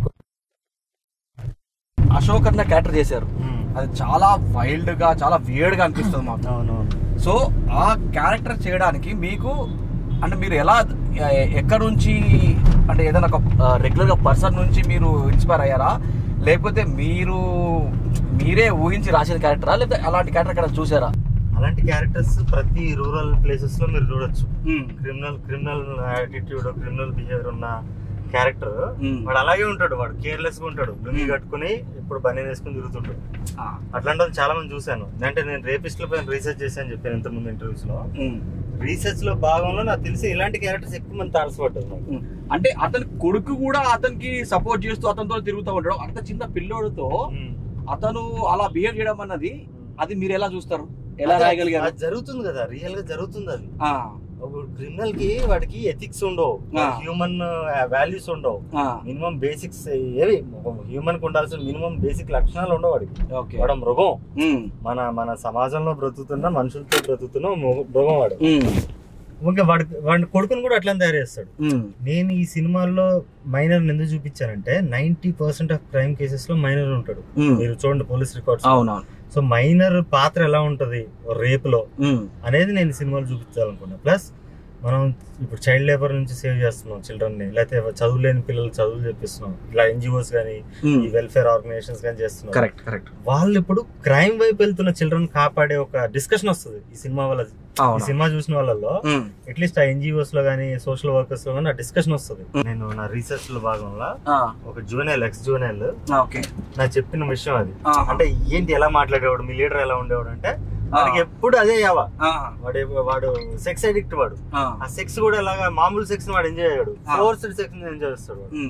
అశోక్ అన్న క్యారెక్టర్ చేశారు అది చాలా వైల్డ్ గా చాలా వియర్డ్ గా అనిపిస్తుంది మాకు అవునవును సో ఆ క్యారెక్టర్ చేయడానికి మీకు అంటే మీరు ఎలా ఎ- ఎక్కడ నుంచి అంటే ఏదైనా ఒక రెగ్యులర్ గా పర్సన్ నుంచి మీరు ఇన్స్పైర్ అయ్యారా లేకపోతే మీరు మీరే ఊహించి రాసిన క్యారెక్టరా లేకపోతే అలాంటి క్యారెక్టర్ ఎక్కడ చూసారా అలాంటి క్యారెక్టర్స్ ప్రతి రూరల్ ప్లేసెస్ లో మీరు చూడొచ్చు criminal criminal attitude criminal behaviour ఉన్న క్యారెక్టర్ మ్మ్. వాడు అలాగే ఉంటాడు వాడు కేర్లెస్ గా ఉంటాడు లుంగి కట్టుకుని ఇప్పుడు బనీ వేసుకుని తిరుగుతుంటాడు అట్లాంటి వాళ్ళు చాలా మంది చూశాను అంటే నేను రేపిస్ట్ పైన రీసెర్చ్ చేశాను చెప్పాను ఇంత ముందు ఇంటర్వ్యూస్ లో రీసెర్చ్ లో భాగంలో నాకు తెలిసి ఇలాంటి క్యారెక్టర్స్ ఎక్కువ మంది తారసపడ్డారు నాకు అంటే అతని కొడుకు కూడా అతనికి సపోర్ట్ చేస్తూ అతనితో తిరుగుతూ ఉంటాడు అంత చిన్న పిల్లోడితో అతను అలా బిహేవ్ చేయడం అన్నది అది మీరు ఎలా చూస్తారు ఎలా రాయగలిగారు అది జరుగుతుంది కదా రియల్ గా జరుగుతుంది అది ఆ, ఒక క్రిమినల్ కి వాడికి ఎథిక్స్ ఉండవు ఆ. హ్యూమన్ వాల్యూస్ ఉండవు ఆ, మినిమం బేసిక్స్ ఏవి హ్యూమన్ కి ఉండాల్సిన మినిమం బేసిక్ లక్షణాలు ఉండవు వాడికి ఓకే వాడు మృగం ఉమ్, మన మన సమాజంలో బ్రతుకుతున్న మనుషులతో బ్రతుకుతున్న మృగ- మృగం వాడు ఉమ్, ఇంకా వాడి వాడి కొడుకుని కూడా అట్లా తయారు చేస్తాడు ఉమ్, నేను ఈ సినిమాల్లో మైనర్ ఎందుకు చూపించానంటే ninety percent of crime cases లో మైనర్ ఉంటాడు ఉమ్. మీరు చూడండి పోలీస్ రికార్డ్స్ అవునవును సో మైనర్ పాత్ర ఎలా ఉంటది రేప్ లో ఉమ్, అనేది నేను ఈ సినిమాలో చూపించాలనుకున్నా ప్లస్ మనం ఇప్పుడు చైల్డ్ లేబర్ నుంచి సేవ్ చేస్తున్నాం చిల్డ్రన్ ని లేకపోతే చదువులేని పిల్లలు చదువులు చెప్పిస్తున్నాం ఇట్లా ఎన్జిఓస్ కానీ ఉమ్. ఈ వెల్ఫేర్ ఆర్గనైజేషన్స్ కానీ చేస్తున్నాం కరెక్ట్ కరెక్ట్ వాళ్ళు ఇప్పుడు క్రైమ్ వైపు వెళ్తున్న చిల్డ్రన్ కాపాడే ఒక డిస్కషన్ వస్తుంది ఈ సినిమా వల్ల ఈ అవును సినిమా చూసిన వాళ్ళలో ఉమ్, అట్లీస్ట్ ఆ ఎన్జిఓస్ లో కానీ సోషల్ వర్కర్స్ లో కానీ ఆ డిస్కషన్ వస్తుంది నేను నా రీసెర్చ్ లో భాగంలో ఆ, ఒక జూనియల్ ఎక్స్ జూనియల్ ఓకే నాకు చెప్పిన విషయం అది ఆ, అంటే ఏంటి ఎలా మాట్లాడేవాడు మీ లీడర్ ఎలా ఉండేవాడు అంటే వాడికి ఎప్పుడు అదే యావా ఆ, వాడు వాడు సెక్స్ అడిక్ట్ వాడు ఆ, ఆ సెక్స్ కూడా ఎలాగా మామూలు సెక్స్ వాడు ఎంజాయ్ అయ్యాడు ఆ. ఫోర్స్డ్ సెక్స్ ఎంజాయ్ చేస్తాడు వాడు ఉమ్,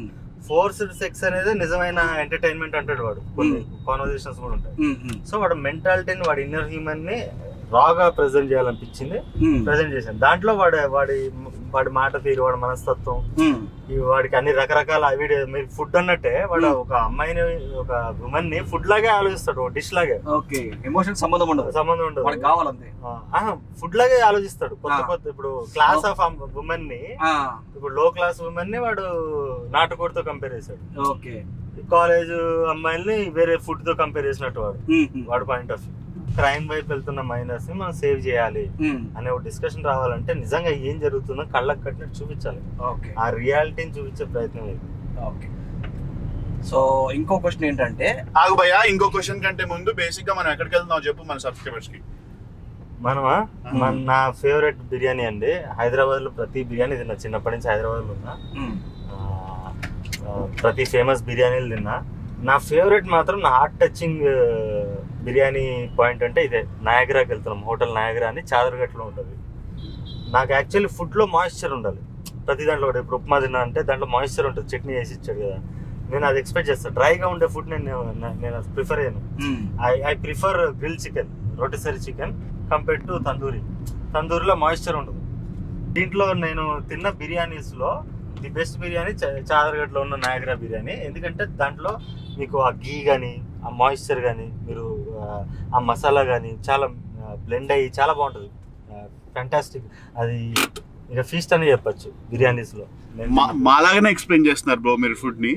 ఫోర్స్డ్ సెక్స్ అనేది నిజమైన ఎంటర్టైన్మెంట్ అంటాడు వాడు కొన్ని కాన్వర్జేషన్స్ కూడా ఉంటాయి ఉమ్, ఉమ్, సో వాడు మెంటాలిటీని వాడి ఇన్నర్ హ్యూమన్ ని రాగా ప్రెజెంట్ చేయాలనిపించింది ఉమ్, ప్రెజెంట్ చేశాను దాంట్లో వాడి వాడి వాడి మాట తీరు వాడి మనస్తత్వం ఉమ్, ఈ వాడికి అన్ని రకరకాల వీడి మీరు ఫుడ్ అన్నట్టే వాడు Hmm. ఒక అమ్మాయిని ఒక ఉమెన్ ని ఫుడ్ లాగే ఆలోచిస్తాడు ఒక డిష్ లాగే ఓకే ఎమోషన్ సంబంధం ఉండదు సంబంధం ఉండదు వాడికి కావాలంతే ఫుడ్ లాగే ఆలోచిస్తాడు కొత్త Ah. కొత్త ఇప్పుడు క్లాస్ ఆఫ్ ఉమెన్ ని ఆ, ఇప్పుడు లో క్లాస్ ఉమెన్ ని వాడు నాటుకోడితో కంపేర్ చేశాడు ఓకే కాలేజ్ అమ్మాయిల్ని వేరే ఫుడ్ తో కంపేర్ చేసినట్టు వాడు ఉమ్, ఉమ్, వాడు పాయింట్ ఆఫ్ క్రైమ్ వైపు వెళ్తున్న మైనర్స్ ని మనం సేవ్ చేయాలి ఉమ్, అనే ఒక డిస్కషన్ రావాలంటే నిజంగా ఏం జరుగుతుందో కళ్ళకు కట్టినట్టు చూపించాలి ఓకే ఆ రియాలిటీని చూపించే ప్రయత్నం ఇది ఓకే సో ఇంకో క్వశ్చన్ ఏంటంటే ఆగు భయ్యా ఇంకో క్వశ్చన్ కంటే ముందు బేసిక్ గా మనం ఎక్కడికి వెళ్తున్నాం చెప్పు మన సబ్స్క్రైబర్స్ కి మనమా మన నా ఫేవరెట్ బిర్యానీ అండి హైదరాబాద్ లో ప్రతి బిర్యానీ తిన్నా చిన్నప్పటి నుంచి హైదరాబాద్ లో ఉన్నా ఉమ్, ఆ, ఆ, ప్రతి ఫేమస్ బిర్యానీలు తిన్నా నా ఫేవరెట్ మాత్రం నా హార్ట్ టచింగ్ బిర్యానీ పాయింట్ అంటే ఇదే నాయగ్రాకి వెళ్తున్నాం హోటల్ నాయగ్రా అని చాదరగట్లో ఉంటుంది నాకు యాక్చువల్లీ ఫుడ్లో మాయిశ్చర్ ఉండాలి ప్రతి దాంట్లో ఒకటి ఇప్పుడు ఉప్మా తిన్నా అంటే దాంట్లో మాయిశ్చర్ ఉంటుంది చట్నీ వేసి ఇచ్చాడు కదా నేను అది ఎక్స్పెక్ట్ చేస్తాను డ్రైగా ఉండే ఫుడ్ నేను నేను ప్రిఫర్ చేయను um, I I prefer grill chicken rotisserie chicken compare to tandoori తందూరిలో మాయిశ్చర్ ఉండదు దీంట్లో నేను తిన్న బిర్యానీస్లో ది బెస్ట్ బిర్యానీ చా- చాదరగడ్డలో ఉన్న నాయగ్రా బిర్యానీ ఎందుకంటే దాంట్లో మీకు ఆ గీ కానీ ఆ మాయిశ్చర్ కానీ మీరు ఆ, ఆ మసాలా కానీ చాలా బ్లెండ్ అయ్యి చాలా బాగుంటుంది ఫ్యాంటాస్టిక్ అది ఇక ఫీస్ట్ అని చెప్పచ్చు బిర్యానీస్లో నేను మా- మాలాగానే ఎక్స్ప్లెయిన్ చేస్తున్నారు బ్రో మీరు ఫుడ్ ని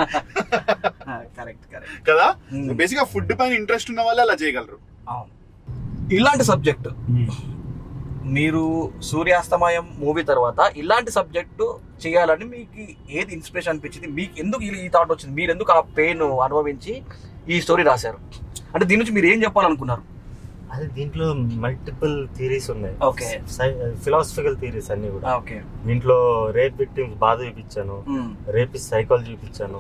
కరెక్ట్ కరెక్ట్ కదా Hmm. బేసిక్ గా ఫుడ్ పైన ఇంట్రెస్ట్ ఉన్న వాళ్ళు అలా చేయగలరు అవును ఇలాంటి సబ్జెక్ట్ మ్మ్. మీరు సూర్యాస్తమయం మూవీ తర్వాత ఇలాంటి సబ్జెక్టు చేయాలని మీకు ఏది ఇన్స్పిరేషన్ అనిపించింది మీకు ఎందుకు ఈ థాట్ వచ్చింది మీరు ఎందుకు ఆ పెయిన్ అనుభవించి ఈ స్టోరీ రాశారు అంటే దీని నుంచి మీరు ఏం చెప్పాలనుకున్నారు అదే దీంట్లో మల్టిపుల్ థీరీస్ ఉన్నాయి ఓకే ఫిలాసఫికల్ థీరీస్ అన్ని కూడా ఓకే దీంట్లో రేప్ విక్టిమ్స్ బాధ చూపించాను రేపిస్ట్ సైకాలజీ చూపించాను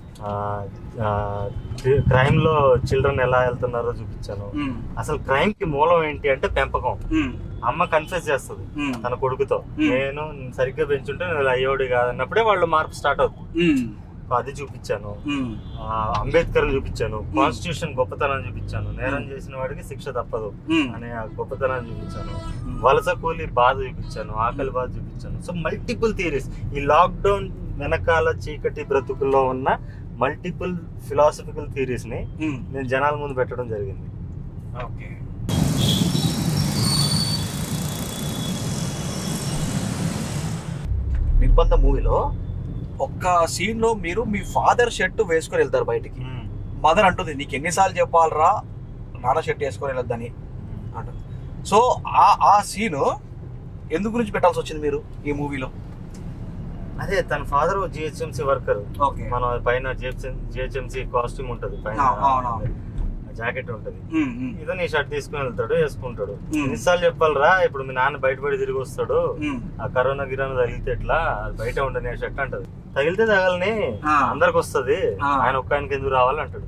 క్రైమ్ లో చిల్డ్రన్ ఎలా వెళ్తున్నారో చూపించాను అసలు క్రైమ్ కి మూలం ఏంటి అంటే పెంపకం అమ్మ కన్ఫ్యూజ్ చేస్తుంది తన కొడుకుతో Hmm. నేను సరిగ్గా పెంచుంటే నేను ఇలా అయ్యోడి కాదన్నప్పుడే వాళ్ళు మార్పు స్టార్ట్ అవుతుంది సో అది చూపించాను ఆ, అంబేద్కర్ చూపించాను కాన్స్టిట్యూషన్ గొప్పతనం చూపించాను నేరం చేసిన వాడికి శిక్ష తప్పదు అనే ఆ గొప్పతనాన్ని చూపించాను వలస కూలి బాధ చూపించాను ఆకలి బాధ చూపించాను సో మల్టిపుల్ థియరీస్ ఈ లాక్డౌన్ వెనకాల చీకటి బ్రతుకుల్లో ఉన్న మల్టిపుల్ ఫిలాసఫికల్ థియరీస్ ని నేను జనాల ముందు పెట్టడం జరిగింది ఓకే నిర్బంధ మూవీలో ఒక్క సీన్ లో మీరు మీ ఫాదర్ షర్ట్ వేసుకొని వెళ్తారు బయటికి మదర్ అంటుంది నీకు ఎన్నిసార్లు చెప్పాలరా నాన్న షర్ట్ వేసుకొని వెళ్ళొద్దని అంటుంది సో ఆ ఆ సీన్ ఎందుకు గురించి పెట్టాల్సి వచ్చింది మీరు ఈ మూవీలో అదే తన ఫాదర్ జిహెచ్ఎంసీ వర్కర్ ఓకే మన పైన జిహెచ్ఎంసీ కాస్ట్యూమ్ ఉంటది పైన అవునవును. జాకెట్ ఉంటది ఇదో నీ షర్ట్ తీసుకుని వెళ్తాడు వేసుకుంటాడు ఎన్నిసార్లు చెప్పాలరా ఇప్పుడు మీ నాన్న బయటపడి తిరిగి వస్తాడు ఆ కరోనా గిరోనా తగిలితే ఎట్లా అది బయట ఉండని షర్ట్ అంటది తగిలితే తగలని ఆ. అందరికి వస్తది ఆ. ఆయన ఒక్క ఆయనకి ఎందుకు రావాలి అంటాడు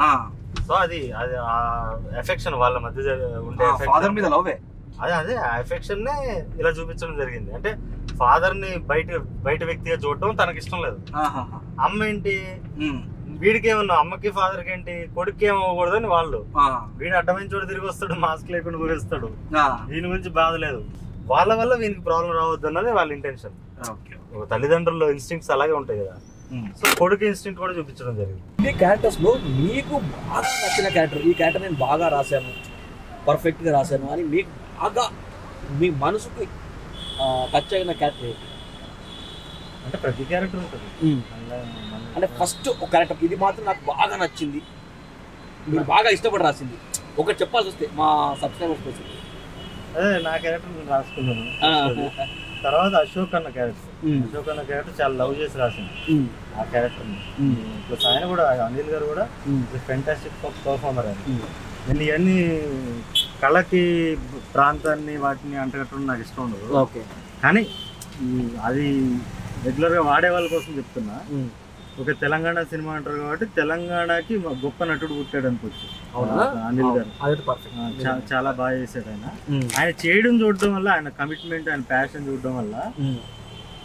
సో అది అది ఆ ఎఫెక్షన్ వాళ్ళ మధ్య జరి- ఉండే affection. ఫాదర్ మీద లవ్వే అదే అదే ఆ ఎఫెక్షన్ నే ఇలా చూపించడం జరిగింది అంటే ఫాదర్ ని బయట బయట వ్యక్తిగా చూడటం తనకి ఇష్టం లేదు అమ్మ ఏంటి వీడికి ఏమన్నా అమ్మకి ఫాదర్ కి ఏంటి కొడుకు ఏమవ్వకూడదని వాళ్ళు వీడు అడ్డమైన చోట తిరిగి వస్తాడు మాస్క్ లేకుండా ఊరేస్తాడు దీని గురించి బాధ లేదు వాళ్ళ వల్ల వీనికి ప్రాబ్లం రావద్దు అన్నది వాళ్ళ ఇంటెన్షన్ ఓకే ఒక తల్లిదండ్రుల ఇన్స్టింక్ట్స్ అలాగే ఉంటాయి కదా సో కొడుకు ఇన్స్టింక్ట్ కూడా చూపించడం జరిగింది ఈ క్యారెక్టర్స్ లో మీకు బాగా నచ్చిన క్యారెక్టర్ ఈ క్యారెక్టర్ నేను బాగా రాశాను పర్ఫెక్ట్ గా రాశాను అని మీకు బాగా మీ మనసుకి టచ్ అయిన క్యారెక్టర్ ఏంటి? అంటే ప్రతి క్యారెక్టర్ ఉంటుంది అందులో మన- అంటే ఫస్ట్ ఒక క్యారెక్టర్ ఇది మాత్రం నాకు బాగా నచ్చింది మీరు బాగా ఇష్టపడి రాసింది ఒకటి చెప్పాల్సి వస్తే మా సబ్స్క్రైబర్స్ కోసం అదే నా క్యారెక్టర్ నేను రాసుకున్నాను తర్వాత అశోక్ అన్న క్యారెక్టర్ అశోక్ అన్న క్యారెక్టర్ చాలా లవ్ చేసి రాసింది ఆ క్యారెక్టర్ ప్లస్ ఆయన కూడా అనిల్ గారు కూడా ఫెంటాస్టిక్ పర్ఫార్మర్ ఆయన నేను ఇవన్నీ కళకి ప్రాంతాన్ని వాటిని అంటగట్టడం నాకు ఇష్టం ఉండదు ఓకే కానీ ఈ అది రెగ్యులర్ గా వాడే వాళ్ళ కోసం చెప్తున్నా ఒక తెలంగాణ సినిమా అంటారు కాబట్టి తెలంగాణకి ఒక గొప్ప నటుడు పుట్టాడు అనుకోవచ్చు అవునా? ఆ, అనిల్ గారు అదే ఆ, పర్ఫెక్ట్ చా- చాలా బాగా చేశాడు ఆయన ఆయన చేయడం చూడడం వల్ల ఆయన కమిట్మెంట్ ఆయన ప్యాషన్ చూడడం వల్ల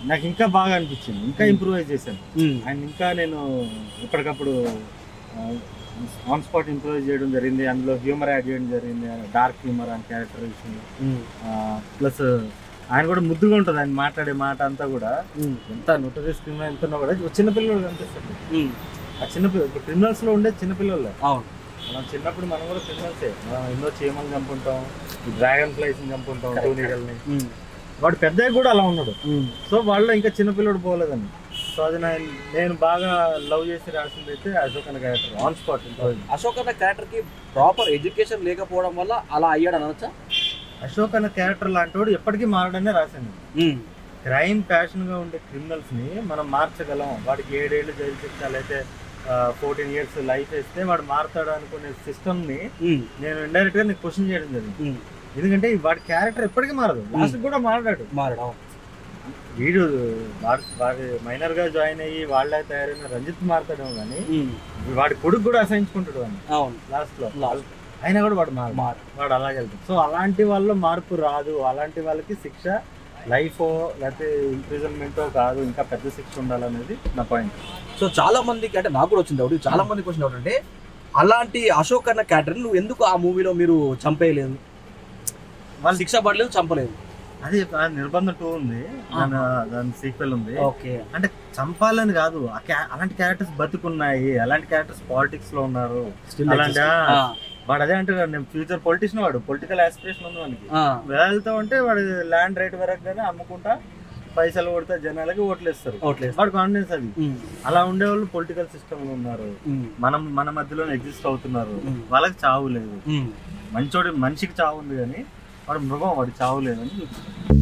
నాకు ఇంకా బాగా అనిపించింది ఇంకా ఇంప్రూవైజ్ చేశాను అండ్ ఇంకా నేను ఎప్పటికప్పుడు ఆన్ స్పాట్ ఇంప్రూవైజ్ చేయడం జరిగింది అందులో హ్యూమర్ యాడ్ చేయడం జరిగింది డార్క్ హ్యూమర్ అని క్యారెక్టర్ విషయంలో ప్లస్ ఆయన కూడా ముద్దుగా ఉంటుంది ఆయన మాట్లాడే మాట అంతా కూడా ఎంత నోటరీస్ క్రిమినల్ ఎంత ఉన్నా కూడా చిన్నపిల్లలు కనిపిస్తుంది ఆ చిన్నపిల్లలు ఇప్పుడు క్రిమినల్స్ లో ఉండే చిన్నపిల్లలే అవును మనం చిన్నప్పుడు మనం కూడా క్రిమినల్సే మనం ఎన్నో చీమలు చంపుంటాం డ్రాగన్ ఫ్లైస్ చంపుంటాం టూనిగల్ని వాడు పెద్ద కూడా అలా ఉన్నాడు సో వాళ్ళు ఇంకా చిన్నపిల్లడు పోలేదండి సో అది నా నేను బాగా లవ్ చేసి రాసింది అయితే అశోక్ అనే క్యారెక్టర్ ఆన్ స్పాట్ అశోక్ అన్న క్యారెక్టర్ కి ప్రాపర్ ఎడ్యుకేషన్ లేకపోవడం వల్ల అలా అయ్యాడు అనొచ్చా అశోక్ అనే క్యారెక్టర్ లాంటి వాడు ఎప్పటికీ మారడనే రాసింది క్రైమ్ ప్యాషన్ గా ఉండే క్రిమినల్స్ ని మనం మార్చగలం వాడికి ఏడేళ్ళు జైలు శిక్ష అయితే ఫోర్టీన్ ఇయర్స్ లైఫ్ వేస్తే వాడు మారుతాడు అనుకునే సిస్టమ్ ని నేను ఇండైరెక్ట్ గా నీకు క్వశ్చన్ చేయడం జరిగింది ఎందుకంటే వాడి క్యారెక్టర్ ఎప్పటికీ మారదు లాస్ట్ కూడా మారాడు మారాడు అవును వీడు వాడి వాడి మైనర్ గా జాయిన్ అయ్యి వాళ్ళే తయారైన రంజిత్ మారుతాడేమో కానీ వాడి కొడుకు కూడా అసహించుకుంటాడు అని అవును లాస్ట్ లో Last. అయినా కూడా వాడు మారు మారు. వాడు అలాగే వెళ్తాడు సో అలాంటి వాళ్ళలో మార్పు రాదు అలాంటి వాళ్ళకి శిక్ష లైఫ్ లేకపోతే ఇంప్రిజన్మెంటో కాదు ఇంకా పెద్ద శిక్ష ఉండాలనేది నా పాయింట్ సో చాలా మందికి అంటే నాకు కూడా వచ్చింది డౌట్ చాలా మందికి వచ్చిన డౌట్ అంటే అలాంటి అశోక్ అన్న క్యారెక్టర్ నువ్వు ఎందుకు ఆ మూవీలో మీరు చంపేయలేదు వాళ్ళు శిక్ష పడలేదు చంపలేదు అది ఆ నిర్బంధం టూ ఉంది దాని దాని సీక్వెల్ ఉంది ఓకే అంటే చంపాలని కాదు ఆ క్యా- అలాంటి క్యారెక్టర్స్ బతుకున్నాయి అలాంటి క్యారెక్టర్స్ పాలిటిక్స్ లో ఉన్నారు అలాంటి ఆ, వాడు అదే అంటాడు నేను ఫ్యూచర్ పొలిటీషియన్ వాడు పొలిటికల్ ఆస్పిరేషన్ ఉంది వానికి వెళ్తా ఉంటే వాడు ల్యాండ్ రైట్ వరకు అమ్ముకుంటా పైసలు కొడితే జనాలకి ఓట్లు ఇస్తారు ఓట్లేదు వాడు కాన్ఫిడెన్స్ అది అలా ఉండేవాళ్ళు పొలిటికల్ సిస్టమ్ లో ఉన్నారు మనం మన మధ్యలో ఎగ్జిస్ట్ అవుతున్నారు Mm. వాళ్ళకి చావు లేదు మంచోడి మనిషికి చావు ఉంది కానీ వాడు మృగం వాడి చావు లేదని చూపిస్తారు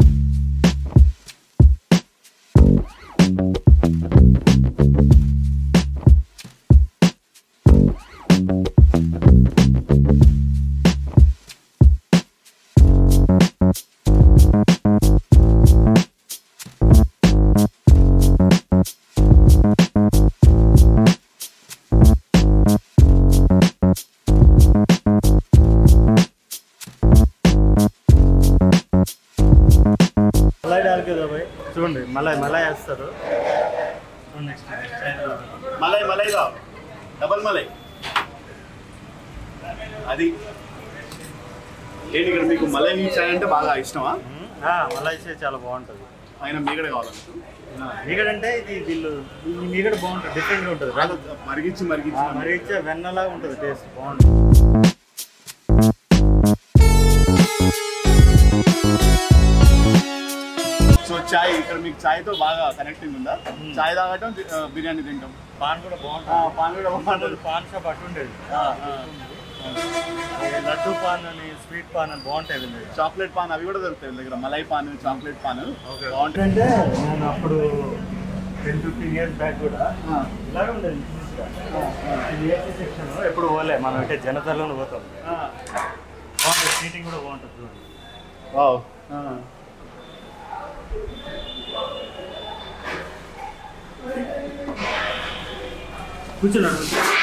మలై డాల్ కదా భయ్ చూడండి మలై మలై వేస్తారు చూడండి next, next time. Malai malai రా డబల్ మలై అది ఏంటి ఇక్కడ మీకు మలై మీ చాయ్ అంటే బాగా ఇష్టమా ఆ, మలై చే చాలా బాగుంటుంది ఆయన మీగడ కావాలంట మీగడ అంటే ఇది వీళ్ళు ఈ మీగడ బాగుంటుంది డిఫరెంట్గా ఉంటుంది మరిగించి మరిగించి మరి ఇచ్చే వెన్నలా ఉంటుంది టేస్ట్ బాగుంటుంది సో చాయ్ ఇక్కడ మీకు చాయ్ తో బాగా కనెక్టింగ్ ఉందా చాయ్ తాగటం ఆ, బిర్యానీ తింటాం పాన్ కూడా ఆ, బాగుంటుంది పాన్ కూడా బాగుంటుంది పాన్ షాప్ అటు ఉండేది ఆ, ఆ. ఈ లడ్డు పాన్ అని స్వీట్ పాన్ అని బాగుంటాయి వీళ్ళవి. చాక్లెట్ పాన్ అవి కూడా దొరుకుతాయి వీళ్ళ దగ్గర మలై పాన్ చాక్లెట్ పాన్ Okay. బాగుంటాయి అంటే నేను అప్పుడు టెన్ ఫిఫ్టీన్ ఇయర్స్ బ్యాక్ కూడా ఇలాగే ఉండేది ఇది ఏసీ సెక్షన్ ఎప్పుడు పోలే మనం అంటే జనతాలోనే పోతాం బాగుంటుంది సీటింగ్ కూడా బాగుంటుంది చూడండి వావ్ కూర్చున్నాడు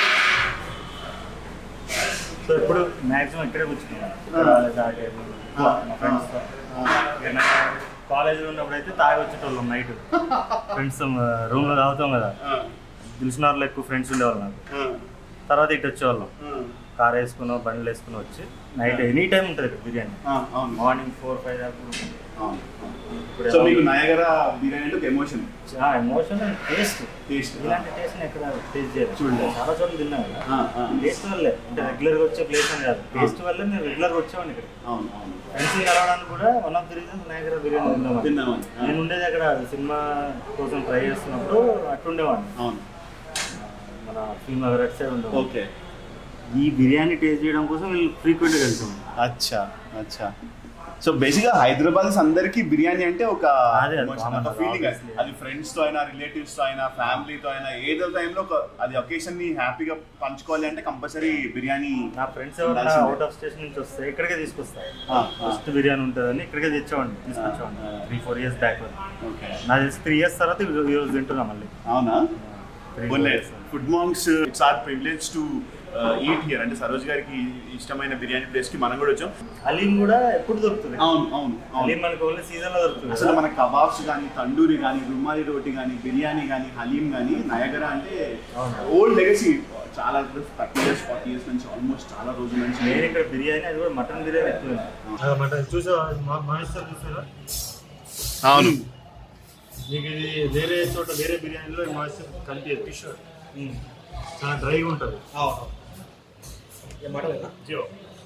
సో ఇప్పుడు మ్యాక్సిమం ఇక్కడే కూర్చున్నాను లేదా ఆ table లో. మా ఫ్రెండ్స్ కాలేజీలో ఉన్నప్పుడు అయితే తాగి వచ్చేటోళ్ళం నైట్ ఫ్రెండ్స్ రూమ్లో తాగుతాం కదా తెలిసిన వాళ్ళు ఎక్కువ ఫ్రెండ్స్ ఉండేవాళ్ళు నాకు తర్వాత ఇటు వచ్చేవాళ్ళం కార్ వేసుకుని బండ్లు వేసుకుని వచ్చి నైట్ ఎనీ టైం ఉంటుంది ఇక్కడ బిర్యానీ అవును మార్నింగ్ ఫోర్ ఫైవ్ దాకా ఉంటుంది. అవును ఇప్పుడు సో మీకు నయగర బిర్యానీ అంటే ఒక ఎమోషన్ చాలా ఎమోషన్ అండ్ టేస్ట్ టేస్ట్ ఇలాంటి టేస్ట్ ఎక్కడ టేస్ట్ చేయలేదు చూడలేదు. చాలా చోట్ల తిన్నాను కదా టేస్ట్ వల్లే అంటే రెగ్యులర్ గా వచ్చే ప్లేస్ అని కాదు టేస్ట్ వల్లే నేను రెగ్యులర్ గా వచ్చేవాడిని ఇక్కడ అవును అవును ఫ్రెండ్స్ కలవడానికి కూడా one of the reasons Niagara biryani తిందామని తిన్నామని నేను ఉండేది అక్కడ సినిమా కోసం ట్రై చేస్తున్నప్పుడు అట్టుండేవాడిని అవును మన ఫిల్మ్ నగర్ అటు సైడ్ ఉండేవాడిని ఓకే ఈ బిర్యానీ టేస్ట్ చేయడం కోసం వీళ్ళు ఫ్రీక్వెంట్ గా వెళ్తున్నాం అచ్చా అచ్చా సో బేసిక్గా హైదరాబాద్ అందరికి బిర్యానీ అంటే ఒక అదే, అది emotion, common, ఒక ఫీలింగ్ obviously. అది ఫ్రెండ్స్ తో అయినా రిలేటివ్స్ తో అయినా ఫ్యామిలీతో అయినా ఏదో టైంలో ఒక అది ఒకేషన్ ని హ్యాపీగా పంచుకోవాలి అంటే కంపల్సరీ బిర్యానీ నా ఫ్రెండ్స్ ఎవరైనా ఉండాల్సిందే. అవుట్ ఆఫ్ స్టేషన్ నుంచి వస్తే ఇక్కడికే తీసుకొస్తా ఆ, ఆ. ఫస్ట్ బిర్యానీ ఉంటుందని ఇక్కడికే తెచ్చేవాడిని ఆ, తీసుకొచ్చేవాడిని ఆ. Three four years back okay నాకు తెలిసి త్రీ ఇయర్స్ తర్వాత ఈ రోజు తింటున్నా మళ్ళీ అవునా Three, బోలే four years. Food mongs it's our privilege to eat here అంటే సరోజ్ గారికి ఇష్టమైన బిర్యానీ ప్లేస్ కి మనం కూడా వచ్చాం హలీం కూడా ఎప్పుడు దొరుకుతుంది అవును అవును అవును హలీం మనకు ఓన్లీ సీజన్ లో దొరుకుతుంది అసలు మన కబాబ్స్ కానీ తండూరి కానీ రుమాలి రోటి కానీ బిర్యానీ కానీ హలీం కానీ నయగర అంటే ఓల్డ్ లెగసీ చాలా థర్టీ ఇయర్స్ ఫార్టీ ఇయర్స్ నుంచి ఆల్మోస్ట్ చాలా రోజుల నుంచి నేను ఇక్కడ బిర్యానీ అది కూడా మటన్ బిర్యానీ ఎక్కువ మటన్ చూసా మాయిస్టర్ చూసారా అవును మీకు ఇది వేరే చోట వేరే బిర్యానీలో మాయిస్టర్ కలిపి ఫిష్ చాలా డ్రైగా ఉంటుంది మాటలేనా జియో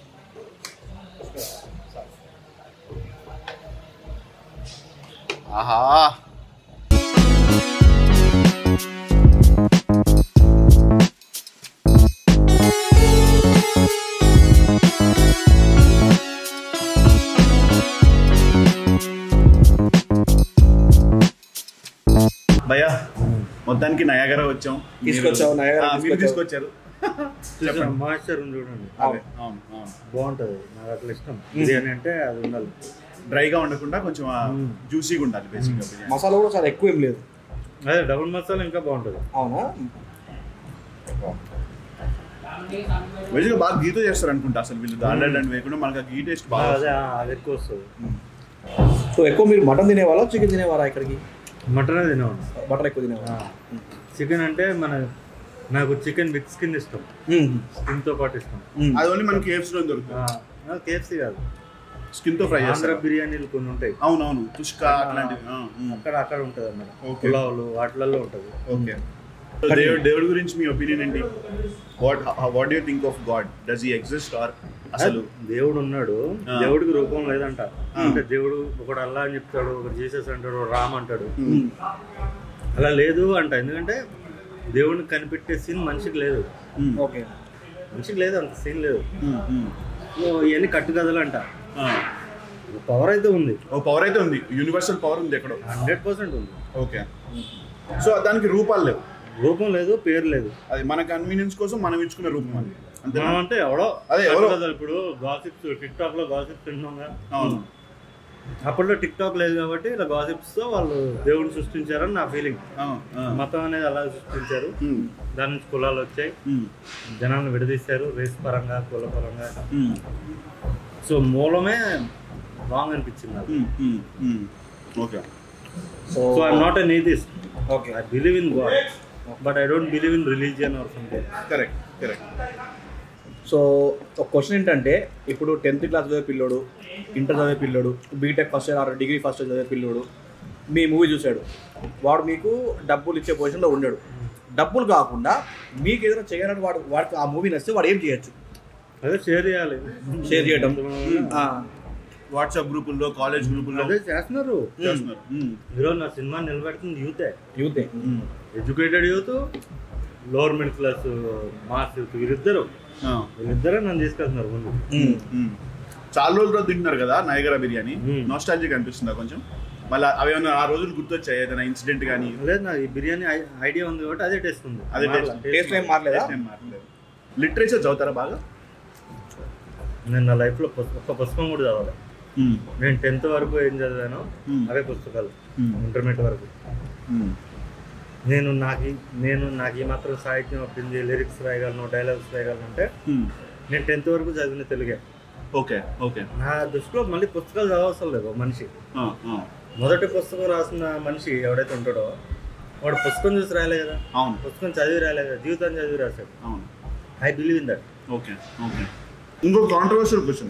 ఆహా భయ్యా మొత్తానికి నయాగర వచ్చాం మీరు- తీసుకొచ్చావు, నయాగరా ఆ, మీరు తీసుకొచ్చావు. తీసుకొచ్చారు చెప్పండి మాయిస్టర్ ఉంది చూడండి అదే, అవును అవును బాగుంటుంది నాకు అట్లా ఇష్టం బిర్యానీ అంటే అది ఉండాలి డ్రైగా ఉండకుండా కొంచెం మ్మ్. జ్యూసీగా ఉండాలి బేసిక్గా బిర్యానీ మసాలా కూడా చాలా ఎక్కువ ఏం లేదు అదే డబుల్ మసాలా ఇంకా బాగుంటుంది అవునా బేసిక్గా బాగా గీతో చేస్తారు అనుకుంటా అసలు వీళ్ళు దాండా అండ్ వేయకుండా మనకు ఆ గీ టేస్ట్ బాగా అదే ఆ, అది ఎక్కువ వస్తుంది సో ఎక్కువ మీరు మటన్ తినేవాళ్ళా చికెన్ తినేవారా ఇక్కడికి మటన్ తినేవాడు మటన్ ఎక్కువ తినేవారా చికెన్ అంటే మన నాకు చికెన్ విత్ స్కిన్ ఇష్టం స్కిన్ తో పాటు ఇష్టం వస్తుంది. అది ఓన్లీ మనకి కేఎఫ్సీలో దొరుకుతుంది కేఎఫ్సీ కాదు స్కిన్ తో ఫ్రై ఆంధ్ర చేస్తారు బిర్యానీలు కొన్ని ఉంటాయి అవునవును తుష్కా అట్లాంటివి ఆ, మ్మ్. అక్కడ అక్కడ ఉంటుంది అన్నమాట Okay. పులావులు వాటిలలో ఉంటుంది ఓకే దేవుడు దేవుడి గురించి మీ ఒపీనియన్ ఏంటి what what you think of God does he exist or అసలు దేవుడు ఉన్నాడు ఆ. దేవుడికి రూపం లేదంట అంటే దేవుడు ఒకడు అల్లా అని చెప్తాడు ఒకడు జీసస్ అంటాడు ఒకడు రామ్ అంటాడు మ్మ్. అలా లేదు అంట ఎందుకంటే దేవుడిని కనిపెట్టే సీన్ మనిషికి లేదు మ్మ్. ఓకే మనిషికి లేదు అంత సీన్ లేదు మ్మ్. మ్మ్. ఓ, ఇవన్నీ కట్టుకథలు అంట ఆ. పవర్ అయితే ఉంది ఓ పవర్ అయితే ఉంది యూనివర్సల్ పవర్ ఉంది ఎక్కడో హండ్రెడ్ పర్సెంట్ ఉంది ఓకే సో దానికి రూపాలు లేవు రూపం లేదు పేరు లేదు అది మన కన్వీనియన్స్ కోసం మనం ఇచ్చుకున్న రూపం అది అంతే మనం అంటే ఎవడో అదే ఎవరో. కట్టుకథలు ఇప్పుడు గాసిప్స్ టిక్ టాక్ లో గాసిప్స్ వింటున్నాగా అవును అప్పట్లో టిక్ టాక్ లేదు కాబట్టి ఇలా గాసిప్స్ తో వాళ్ళు దేవుడిని సృష్టించారని నా ఫీలింగ్ ఆ, ఆ. మతం అనేది అలా సృష్టించారు మ్మ్. దాని నుంచి కులాలు వచ్చాయి మ్మ్. జనాలను విడదీశారు రేస్ పరంగా కుల పరంగా మ్మ్. సో మూలమే రాంగ్ అనిపించింది నాకు hmm. Hmm. Hmm. Okay so so I'm not an atheist okay I believe in God but I don't believe in religion or something correct correct so ఒక క్వశ్చన్ ఏంటంటే ఇప్పుడు టెన్త్ క్లాస్ చదివే పిల్లోడు inter చదివే పిల్లోడు BTech first year or degree first year చదివే పిల్లోడు మీ movie చూశాడు వాడు మీకు డబ్బులు ఇచ్చే పొజిషన్లో ఉండడు డబ్బులు కాకుండా మీకు ఏదైనా చేయాలని వాడు వాడికి ఆ మూవీ నచ్చితే వాడు ఏం చేయొచ్చు అదే షేర్ చేయాలి షేర్ చేయడం ఆ, వాట్సాప్ గ్రూపుల్లో కాలేజ్ గ్రూపుల్లో అదే చేస్తున్నారు చేస్తున్నారు మ్మ్. ఈరోజు నా సినిమా నిలబెడుతుంది యూతే యూతే మ్మ్. Educated youth lower middle class mass youth వీళ్ళిద్దరు ఆ. వీళ్ళిద్దరే నన్ను తీసుకెళ్తున్నారు ముందు ఉమ్. మ్మ్. చాలా రోజుల తర్వాత తింటున్నారు కదా నయగర బిర్యానీ మ్మ్. నాస్టాలజీ అనిపిస్తుందా కొంచెం మళ్ళీ అవి ఏమైనా ఆ రోజులు గుర్తొచ్చాయి ఏదైనా ఇన్సిడెంట్ కానీ లేదు నాకు ఈ బిర్యానీ ఐ- ఐడియా ఉంది కాబట్టి అదే టేస్ట్ ఉంది అదే మారలా. taste. టేస్ట్ ఏం మారలేదా లిటరేచర్ చదువుతారా బాగా నేను నా లైఫ్లో ఒక్క పుస్తకం కూడా చదవాలి నేను టెన్త్ వరకు ఏం చదివానో Hmm. అవే పుస్తకాలు Hmm. ఇంటర్మీడియట్ వరకు నేను నాకు ఈ- నేను నాకు ఈ మాత్రం సాహిత్యం వచ్చింది లిరిక్స్ రాయగలను డైలాగ్స్ రాయగలను అంటే నేను టెన్త్ వరకు చదివిన తెలుగే ఓకే ఓకే నా దృష్టిలో మళ్ళీ పుస్తకాలు చదవసరం లేదు ఒక మనిషి మొదటి పుస్తకం రాసిన మనిషి ఎవడైతే ఉంటాడో వాడు పుస్తకం చూసి రాయలే కదా అవును పుస్తకం చదివి రాయలే కదా జీవితాన్ని చదివి రాశాడు అవును I believe in that okay okay ఇంకొక కాంట్రవర్షియల్ క్వశ్చన్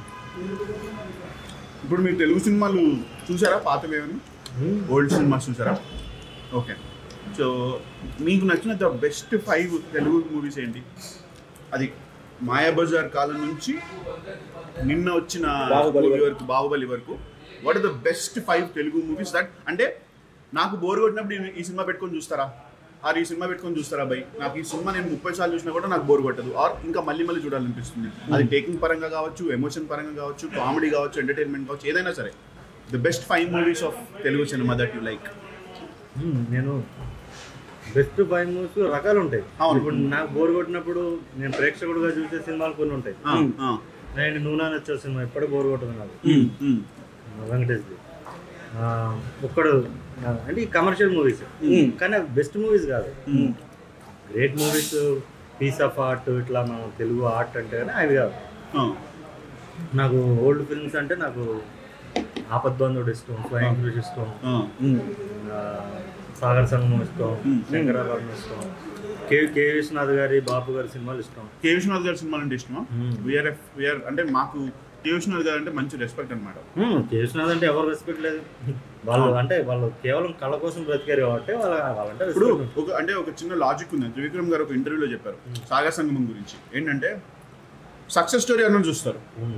ఇప్పుడు మీరు తెలుగు సినిమాలు చూసారా పాతవి ఏమైనా ఓల్డ్ సినిమాస్ చూసారా ఓకే సో మీకు నచ్చిన the best five Telugu movies ఏంటి అది మాయాబజార్ కాలం నుంచి నిన్న వచ్చిన బాహుబలి movie వరకు బాహుబలి వరకు what are the best five Telugu movies that అంటే నాకు బోర్ కొట్టినప్పుడు ఈ- ఈ సినిమా పెట్టుకొని చూస్తారా ఆర్ ఈ సినిమా పెట్టుకొని చూస్తారా బై నాకు ఈ సినిమా నేను ముప్పై సార్లు చూసినా కూడా నాకు బోర్ కొట్టదు ఆర్ ఇంకా మళ్ళీ మళ్ళీ చూడాలనిపిస్తుంది అది టేకింగ్ పరంగా కావచ్చు ఎమోషన్ పరంగా కావచ్చు కామెడీ కావచ్చు ఎంటర్టైన్మెంట్ కావచ్చు ఏదైనా సరే the best five movies of Telugu cinema that you like నేను బెస్ట్ ఫైవ్ మూవీస్ రకాలు ఉంటాయి అవును. ఇప్పుడు నాకు బోర్ కొట్టినప్పుడు నేను ప్రేక్షకుడుగా చూసే సినిమాలు కొన్ని ఉంటాయి నేను నూనె వచ్చే సినిమా ఎప్పుడు బోర్ కొట్టదు నాకు వెంకటేష్ది ఆ, ఒక్కడు ఆ, అంటే ఈ కమర్షియల్ మూవీస్ Hmm. కానీ బెస్ట్ మూవీస్ కాదు great movies piece of art ఇట్లా మనం తెలుగు ఆర్ట్ అంటే కానీ అవి కాదు ఆ, నాకు ఓల్డ్ ఫిల్మ్స్ అంటే నాకు ఆపద్బంధుడు ఇష్టం స్వయం కృషి ఇష్టం ఆ, ఆ, సాగర్ సంగమం ఇష్టం Hmm. శంకరాభరణం ఇష్టం కే కే విశ్వనాథ్ గారి బాపు గారి సినిమాలు ఇష్టం కే విశ్వనాథ్ గారి సినిమాలు అంటే ఇష్టమా Hmm. వీఆర్ వీఆర్ అంటే మాకు కే విశ్వనాథ్ గారు అంటే మంచి రెస్పెక్ట్ అనమాట Hmm, కే విశ్వనాథ్ అంటే ఎవరు రెస్పెక్ట్ లేదు వాళ్ళు అంటే వాళ్ళు కేవలం కళ కోసం బ్రతికారు కాబట్టి వాళ్ళ వాళ్ళంటే ఇప్పుడు respect ఉంటుంది. ఒక అంటే ఒక చిన్న లాజిక్ ఉంది త్రివిక్రమ్ గారు ఒక ఇంటర్వ్యూలో చెప్పారు సాగర్ సంగమం గురించి ఏంటంటే సక్సెస్ స్టోరీ అన్న చూస్తారు Hmm.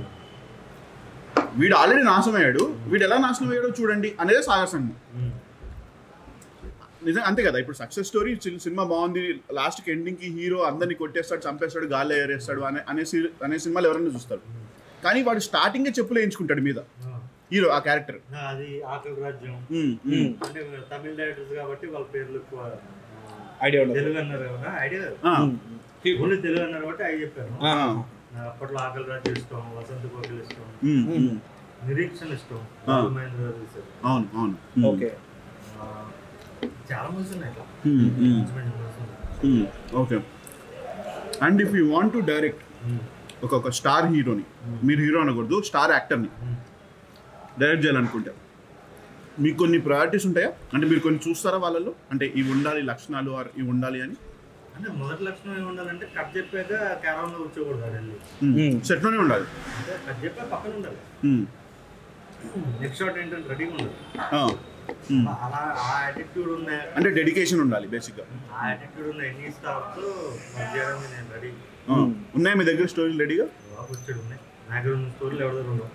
వీడు ఆల్రెడీ నాశనం అయ్యాడు వీడు ఎలా నాశనం అయ్యాడో చూడండి అనేది సాగర్ సంగమం Hmm. నిజం అంతే కదా ఇప్పుడు సక్సెస్ స్టోరీ సినిమా బాగుంది లాస్ట్కి ఎండింగ్కి హీరో అందరిని కొట్టేస్తాడు చంపేస్తాడు గాల్లో ఎగరేస్తాడు అనే అనే సి- అనే సినిమాలు ఎవరైనా చూస్తారు కానీ వాడు స్టార్టింగే చెప్పులు వేయించుకుంటాడు మీద Ah. హీరో ఆ క్యారెక్టర్ ఆ, అది ఆకలి రాజ్యం అంటే తమిళ డైరెక్టర్స్ కాబట్టి వాళ్ళ పేర్లు ఎక్కువ ఆ, ఐడియా ఉండదు తెలుగు అన్నారు కదా ఐడియా ఓన్లీ తెలుగు అన్నారు కాబట్టి అవి చెప్పాను నా అప్పట్లో ఆకలి రాజ్యం ఇష్టం వసంత కోకిల్ ఇష్టం నిరీక్షణ ఇష్టం ఆ. బాబు మహేంద్ర గారు తీశారు. అవును అవును ఓకే ఆ, చాలా మూవీస్ ఉన్నాయి ఇట్లా Hmm, hmm. మంచి మంచి movies ఉన్నాయి. Okay and if you want to direct Hmm. ఒక ఒక స్టార్ హీరోని మీరు హీరో అనకూడదు స్టార్ యాక్టర్ని Hmm. డైరెక్ట్ చేయాలనుకుంటే మీకు కొన్ని ప్రయారిటీస్ ఉంటాయా అంటే మీరు కొన్ని చూస్తారా వాళ్ళలో అంటే ఇవి ఉండాలి లక్షణాలు or ఇవి ఉండాలి అని అంటే మొదటి లక్షణం ఏమి ఉండాలంటే కట్ చెప్పాక క్యారవన్ లో కూర్చోకూడదు ఆడ వెళ్ళి సెట్లోనే ఉండాలి అంటే కట్ చెప్పాక పక్కన ఉండాలి Hmm. నెక్స్ట్ షాట్ ఏంటంటే రెడీగా ఉండాలి Ah. Hmm. అలా ఆ యాటిట్యూడ్ ఉన్న అంటే డెడికేషన్ ఉండాలి బేసిక్గా ఆ యాటిట్యూడ్ ఉన్న ఎన్ని స్టాఫ్తో వర్క్ చేయడానికి నేను రెడీ ఉన్నాయి మీ దగ్గర స్టోరీలు రెడీగా బాగా వచ్చాడు ఉన్నాయి నా దగ్గర ఉన్న స్టోరీలు ఎవరి దగ్గర ఉండవు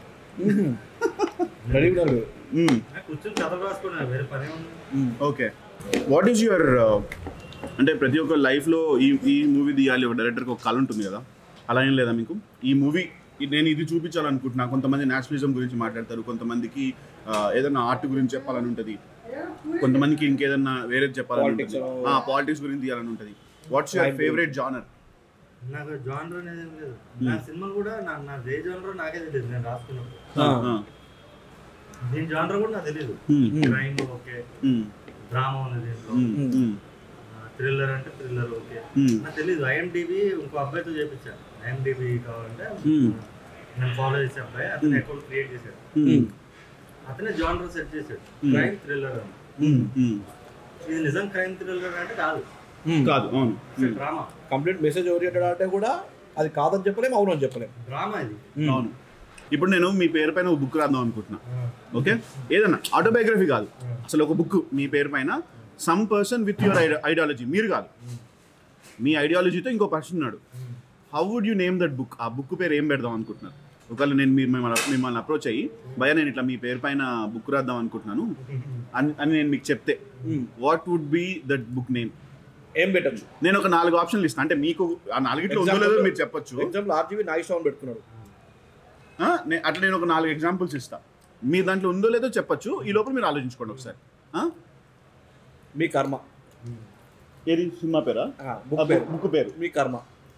రెడీ ఉన్నారు నాకు కూర్చొని కథ రాసుకున్నా వేరే పని ఉంది ఓకే వాట్ ఈస్ యువర్ అంటే ప్రతి ఒక్క లైఫ్లో ఈ ఈ మూవీ తీయాలి ఒక డైరెక్టర్కి ఒక కళ ఉంటుంది కదా అలా ఏం లేదా మీకు ఈ మూవీ నేను ఇది చూపించాలనుకుంటున్నా కొంతమంది నేషనలిజం గురించి మాట్లాడతారు కొంతమందికి ఆ, ఏదైనా ఆర్ట్ గురించి చెప్పాలని ఉంటుంది కొంతమందికి ఇంకేదన్నా వేరేది చెప్పాలని Politics ఉంటుంది or- పాలిటిక్స్ గురించి తీయాలని ఉంటుంది what's your Crime favourite genre నాకు జానర్ అనేది ఏం లేదు నా సినిమా కూడా నా నా ఏ జానర్ నాకే తెలియదు నేను రాసుకున్నప్పుడు దీని జానర్ కూడా నాకు తెలియదు క్రైమ్ ఓకే డ్రామా ఉంది దీంట్లో థ్రిల్లర్ అంటే థ్రిల్లర్ ఓకే నాకు తెలియదు ఐఎండిబి ఇంకో అబ్బాయితో చేపించాను ఐఎండిబి కావాలంటే Hmm. నేను ఫాలో చేసే అబ్బాయి అతను అకౌంట్ క్రియేట్ చేశాడు అతనే జానర్ సెట్ చేశాడు క్రైమ్ థ్రిల్లర్ అని ఇది నిజం క్రైమ్ థ్రిల్లర్ అంటే కాదు కాదు అవును డ్రామా కంప్లీట్ మెసేజ్ ఓరియంటెడ్ అంటే కూడా అది కాదని చెప్పలేము అవును అని చెప్పలేము డ్రామా ఇది అవును ఇప్పుడు నేను మీ పేరు పైన ఒక బుక్ రాద్దాం అనుకుంటున్నా ఓకే ఏదన్నా ఆటోబయోగ్రఫీ కాదు అసలు ఒక బుక్ మీ పేరు పైన some person with your ideology మీరు కాదు మీ ఐడియాలజీతో ఇంకో పర్సన్ ఉన్నాడు how would you name that book ఆ బుక్ పేరు ఏం పెడదాం అనుకుంటున్నారు ఒకవేళ నేను మీరు మిమ్మల్ని మిమ్మల్ని అప్రోచ్ అయ్యి భయ నేను ఇట్లా మీ పేరు పైన బుక్ రాద్దాం అనుకుంటున్నాను అని అని నేను మీకు చెప్తే what would be that book name ఏం పెట్టచ్చు నేను ఒక నాలుగు ఆప్షన్లు ఇస్తాను అంటే మీకు ఆ నాలుగిట్లో ఉందో లేదో మీరు చెప్పొచ్చు ఎగ్జాంపుల్ ఆర్జీబీ నాగేశ్వరం పెట్టుకున్నాడు ఆ, నే- అట్లా నేను ఒక నాలుగు ఎగ్జాంపుల్స్ ఇస్తా మీ దాంట్లో ఉందో లేదో చెప్పొచ్చు ఈ లోపల మీరు ఆలోచించుకోండి ఒకసారి ఆ? మీ కర్మ ఏది సినిమా పేరా బుక్ పేరు బుక్ పేరు మీ కర్మ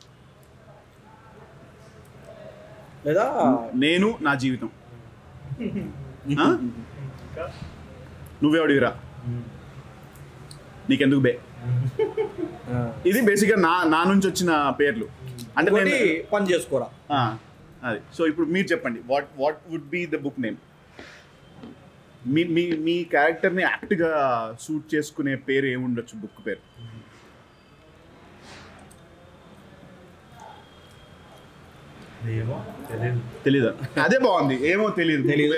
లేదా నేను నా జీవితం ఆ? నువ్వెవడివిరా నీకెందుకు బే ఇది బేసిక్గా నా నా నుంచి వచ్చిన పేర్లు అంటే ఇంకోటి నేను పని చేసుకోరా ఆ, అది సో ఇప్పుడు మీరు చెప్పండి what what would be the book name మీ మీ మీ క్యారెక్టర్ని యాక్ట్గా సూట్ చేసుకునే పేరు ఏముండొచ్చు బుక్ పేరు ఏమో తెలియదు తెలీదా అదే బాగుంది ఏమో తెలియదు తెలీదు.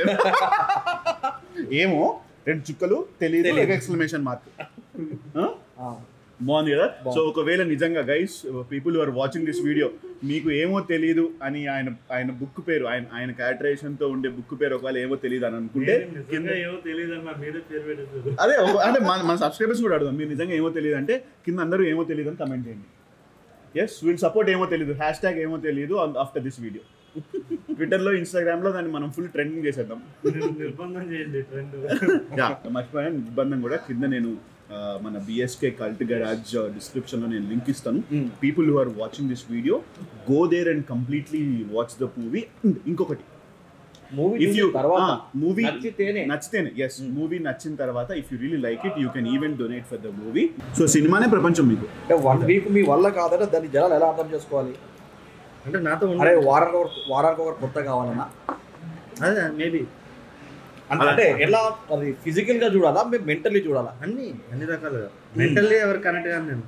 ఏమో రెండు చుక్కలు తెలియదు తెలీదు. ఎక్స్క్లమేషన్ మార్క్ ఆ, బాగుంది కదా బాగుంది. సో ఒకవేళ నిజంగా guys people are watching this video మీకు ఏమో తెలియదు అని ఆయన ఆయన బుక్ పేరు ఆయన ఆయన క్యారెక్టరైజేషన్ తో ఉండే బుక్ పేరు ఒకవేళ ఏమో తెలియదు అని అనుకుంటే నేను నిజంగా ఏమో తెలియదు అన్న మీరే పేరు పెట్టేది అదే ఒక- అంటే మన మన సబ్స్క్రైబర్స్ కూడా అడుగుదాం మీరు నిజంగా ఏమో తెలియదు అంటే కింద అందరూ ఏమో తెలియదు అని కమెంట్ చేయండి ఎస్ విల్ సపోర్ట్ ఏమో తెలియదు హ్యాష్ ట్యాగ్ ఏమో తెలియదు ఆఫ్టర్ దిస్ వీడియో ట్విట్టర్లో ఇన్స్టాగ్రామ్లో దాన్ని మనం ఫుల్ ట్రెండింగ్ చేసేద్దాం నిర్బంధం చేయండి ట్రెండ్ యా మర్చిపోయాను నిర్బంధం కూడా కింద నేను ఆ, మన బిఎస్కే కల్ట్ గరాజ్ డిస్క్రిప్షన్లో నేను లింక్ ఇస్తాను Mm. People who are watching this video go there and completely watch the movie ఇంకొకటి Movie ఇఫ్ యూ చూసిన తర్వాత మూవీ నచ్చితేనే. నచ్చితేనే ఎస్ మూవీ నచ్చిన తర్వాత if you really like it you can even donate for the movie so సినిమానే ప్రపంచం మీకు అంటే వన్ వీక్ మీ వల్ల కాదంటే దాన్ని జనాలు ఎలా అర్థం చేసుకోవాలి అంటే నాతో అరే ఉండే వారానికి ఒకటి- వారానికి ఒకటి కొత్త కావాలన్నా అదే మేబీ అంటే అంటే ఎలా అది ఫిజికల్ గా చూడాలా మేము మెంటల్లీ చూడాలా అన్ని అన్ని రకాలుగా మెంటల్లీ ఎవరు కనెక్ట్ కాదు నేను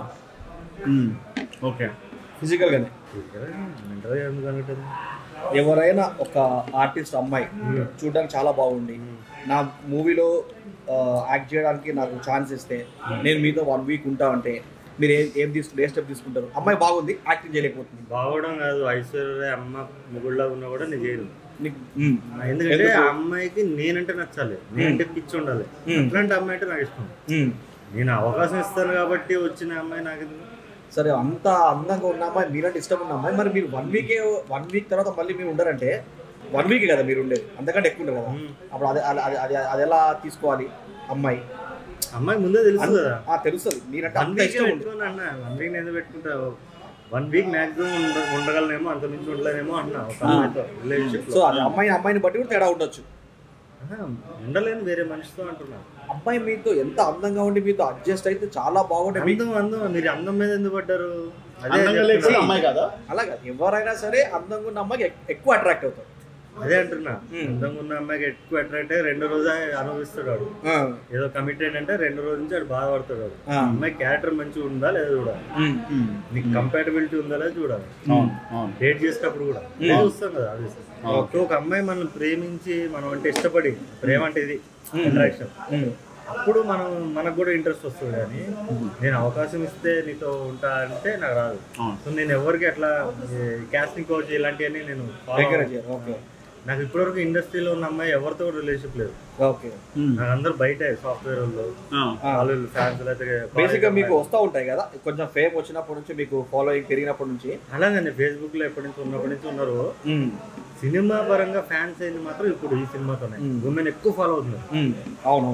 ఓకే ఫిజికల్ గానే మెంటల్గా ఎందుకు కనెక్ట్ అది ఎవరైనా ఒక ఆర్టిస్ట్ అమ్మాయి చూడడానికి చాలా బాగుంది నా మూవీలో యాక్ట్ చేయడానికి నాకు ఛాన్స్ ఇస్తే నేను మీతో వన్ వీక్ ఉంటా అంటే మీరు ఏం ఏం తీసుకుంటారు ఏ స్టెప్ తీసుకుంటారు అమ్మాయి బాగుంది యాక్టింగ్ చేయలేకపోతుంది బాగోవడం కాదు ఐశ్వర్య అమ్మ ముగుళ్ళ ఉన్నా కూడా నేను చేయను నీకు మ్మ్. ఎందుకంటే ఎందుకు? ఆ అమ్మాయికి నేనంటే నచ్చాలి నేనంటే పిచ్చి ఉండాలి మ్మ్. అట్లాంటి అమ్మాయి అంటే నాకు ఇష్టం మ్మ్. నేను అవకాశం ఇస్తాను కాబట్టి వచ్చిన అమ్మాయి నాకు ఎందుకు? సరే అంత అందంగా ఉన్న అమ్మాయి మీరంటే ఇష్టం ఉన్న అమ్మాయి మరి మీరు వన్ వీకే వన్ వీక్ తర్వాత మళ్ళీ మీరు ఉండరంటే వన్ వీక్ కదా మీరు ఉండేది అంతకంటే ఎక్కువ ఉండదు కదా మ్మ్. అప్పుడు అది అది- అది అది అది ఎలా తీసుకోవాలి అమ్మాయి అమ్మాయి ముందే తెలుసు కదా ఆ, తెలుస్తుంది మీరంటే వన్ అంత వీక్ ఇష్టం ఉంది పెట్టుకుని అన్న వన్ వీక్ ఎందుకు పెట్టుకుంటా వన్ వీక్ మాక్సిమం ఉండ ఉండగలనేమో అంత మించి ఉండలేనేమో అన్నా ఒక అమ్మాయితో రిలేషన్షిప్ సో అది అమ్మాయి అమ్మాయిని బట్టి కూడా తేడా ఉండొచ్చు ఉండలేను వేరే మనిషితో అంటున్నా అమ్మాయి మీతో ఎంత అందంగా ఉండి మీతో అడ్జస్ట్ అయితే చాలా బాగుంటుంది మీకు అందం అందం మీరు అందం మీద ఎందుకు పడ్డారు అదే అందంగా లేకపోతే చెప్తున్నా. అమ్మాయి కదా అలాగా ఎవరైనా సరే అందంగా ఉన్న అమ్మాయికి ఎక్- ఎక్కువ అట్రాక్ట్ అవుతారు అదే అంటున్నా మ్మ్. అందంగా ఉన్న అమ్మాయికి ఎక్కువ అట్రాక్ట్ అయ్యి రెండో రోజు అనుభవిస్తాడు వాడు ఆ, ఏదో కమిటెడ్ అంటే రెండో రోజు నుంచి వాడు బాధపడతాడు వాడు ఆ. అమ్మాయి క్యారెక్టర్ మంచిగా ఉందా లేదా చూడాలి ఉమ్, మ్మ్. నీకు కంపాటబిలిటీ ఉందా లేదా చూడాలి అవును అవును డేట్ చేసేటప్పుడు కూడా మ్మ్. చూస్తాం కదా అది సో ఒక అమ్మాయి మనం ప్రేమించి మనం అంటే ఇష్టపడి ప్రేమ అంటే ఇది అట్రాక్షన్ ఉమ్, అప్పుడు మనం మనకు కూడా ఇంట్రెస్ట్ వస్తుంది కానీ నేను అవకాశం ఇస్తే నీతో ఉంటా అంటే నాకు రాదు అవును. సో నేను ఎవరికి అట్లా క్యాస్టింగ్ కోచ్ ఇలాంటివన్నీ నేను follow దగ్గర అవ్వను. చేయరు ఓకే నాకు ఇప్పటివరకు ఇండస్ట్రీలో ఉన్న అమ్మాయి ఎవరితో కూడా రిలేషన్షిప్ లేదు ఓకే మ్మ్. నాకు అందరు బయట సాఫ్ట్వేర్ వాళ్ళు ఆ. వాళ్ళు ఫ్యాన్స్ లేకపోతే బేసిక్ గా మీకు వస్తూ ఉంటాయి కదా కొంచెం ఫేమ్ వచ్చినప్పటి నుంచి మీకు ఫాలోయింగ్ పెరిగినప్పటి నుంచి అలాగండి ఫేస్బుక్ లో ఎప్పటి నుంచి ఉన్నప్పటి నుంచి ఉన్నారు ఉమ్, సినిమా పరంగా ఫ్యాన్స్ అయింది మాత్రం ఇప్పుడు ఈ సినిమాతోనే మ్మ్. ఉమెన్ ఎక్కువ ఫాలో అవుతున్నారు ఉమ్, అవును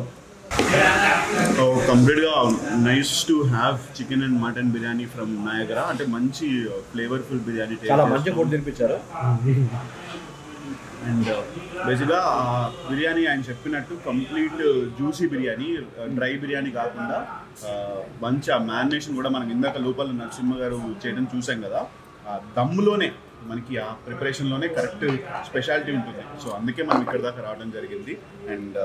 సో కంప్లీట్ గా nice to have chicken and mutton biryani from Niagara అంటే మంచి ఫ్లేవర్ఫుల్ బిర్యానీ చాలా మంచి ఫుడ్ తినిపించారు అండ్ బేసిక్గా బిర్యానీ ఆయన చెప్పినట్టు complete juicy biryani dry biryani కాకుండా ఆ, మంచి ఆ మ్యారినేషన్ కూడా మనం ఇందాక లోపల నరసింహ గారు చేయడం చూసాం కదా ఆ దమ్ములోనే మనకి ఆ ప్రిపరేషన్లోనే కరెక్ట్ స్పెషాలిటీ ఉంటుంది సో అందుకే మనం ఇక్కడ దాకా రావడం జరిగింది అండ్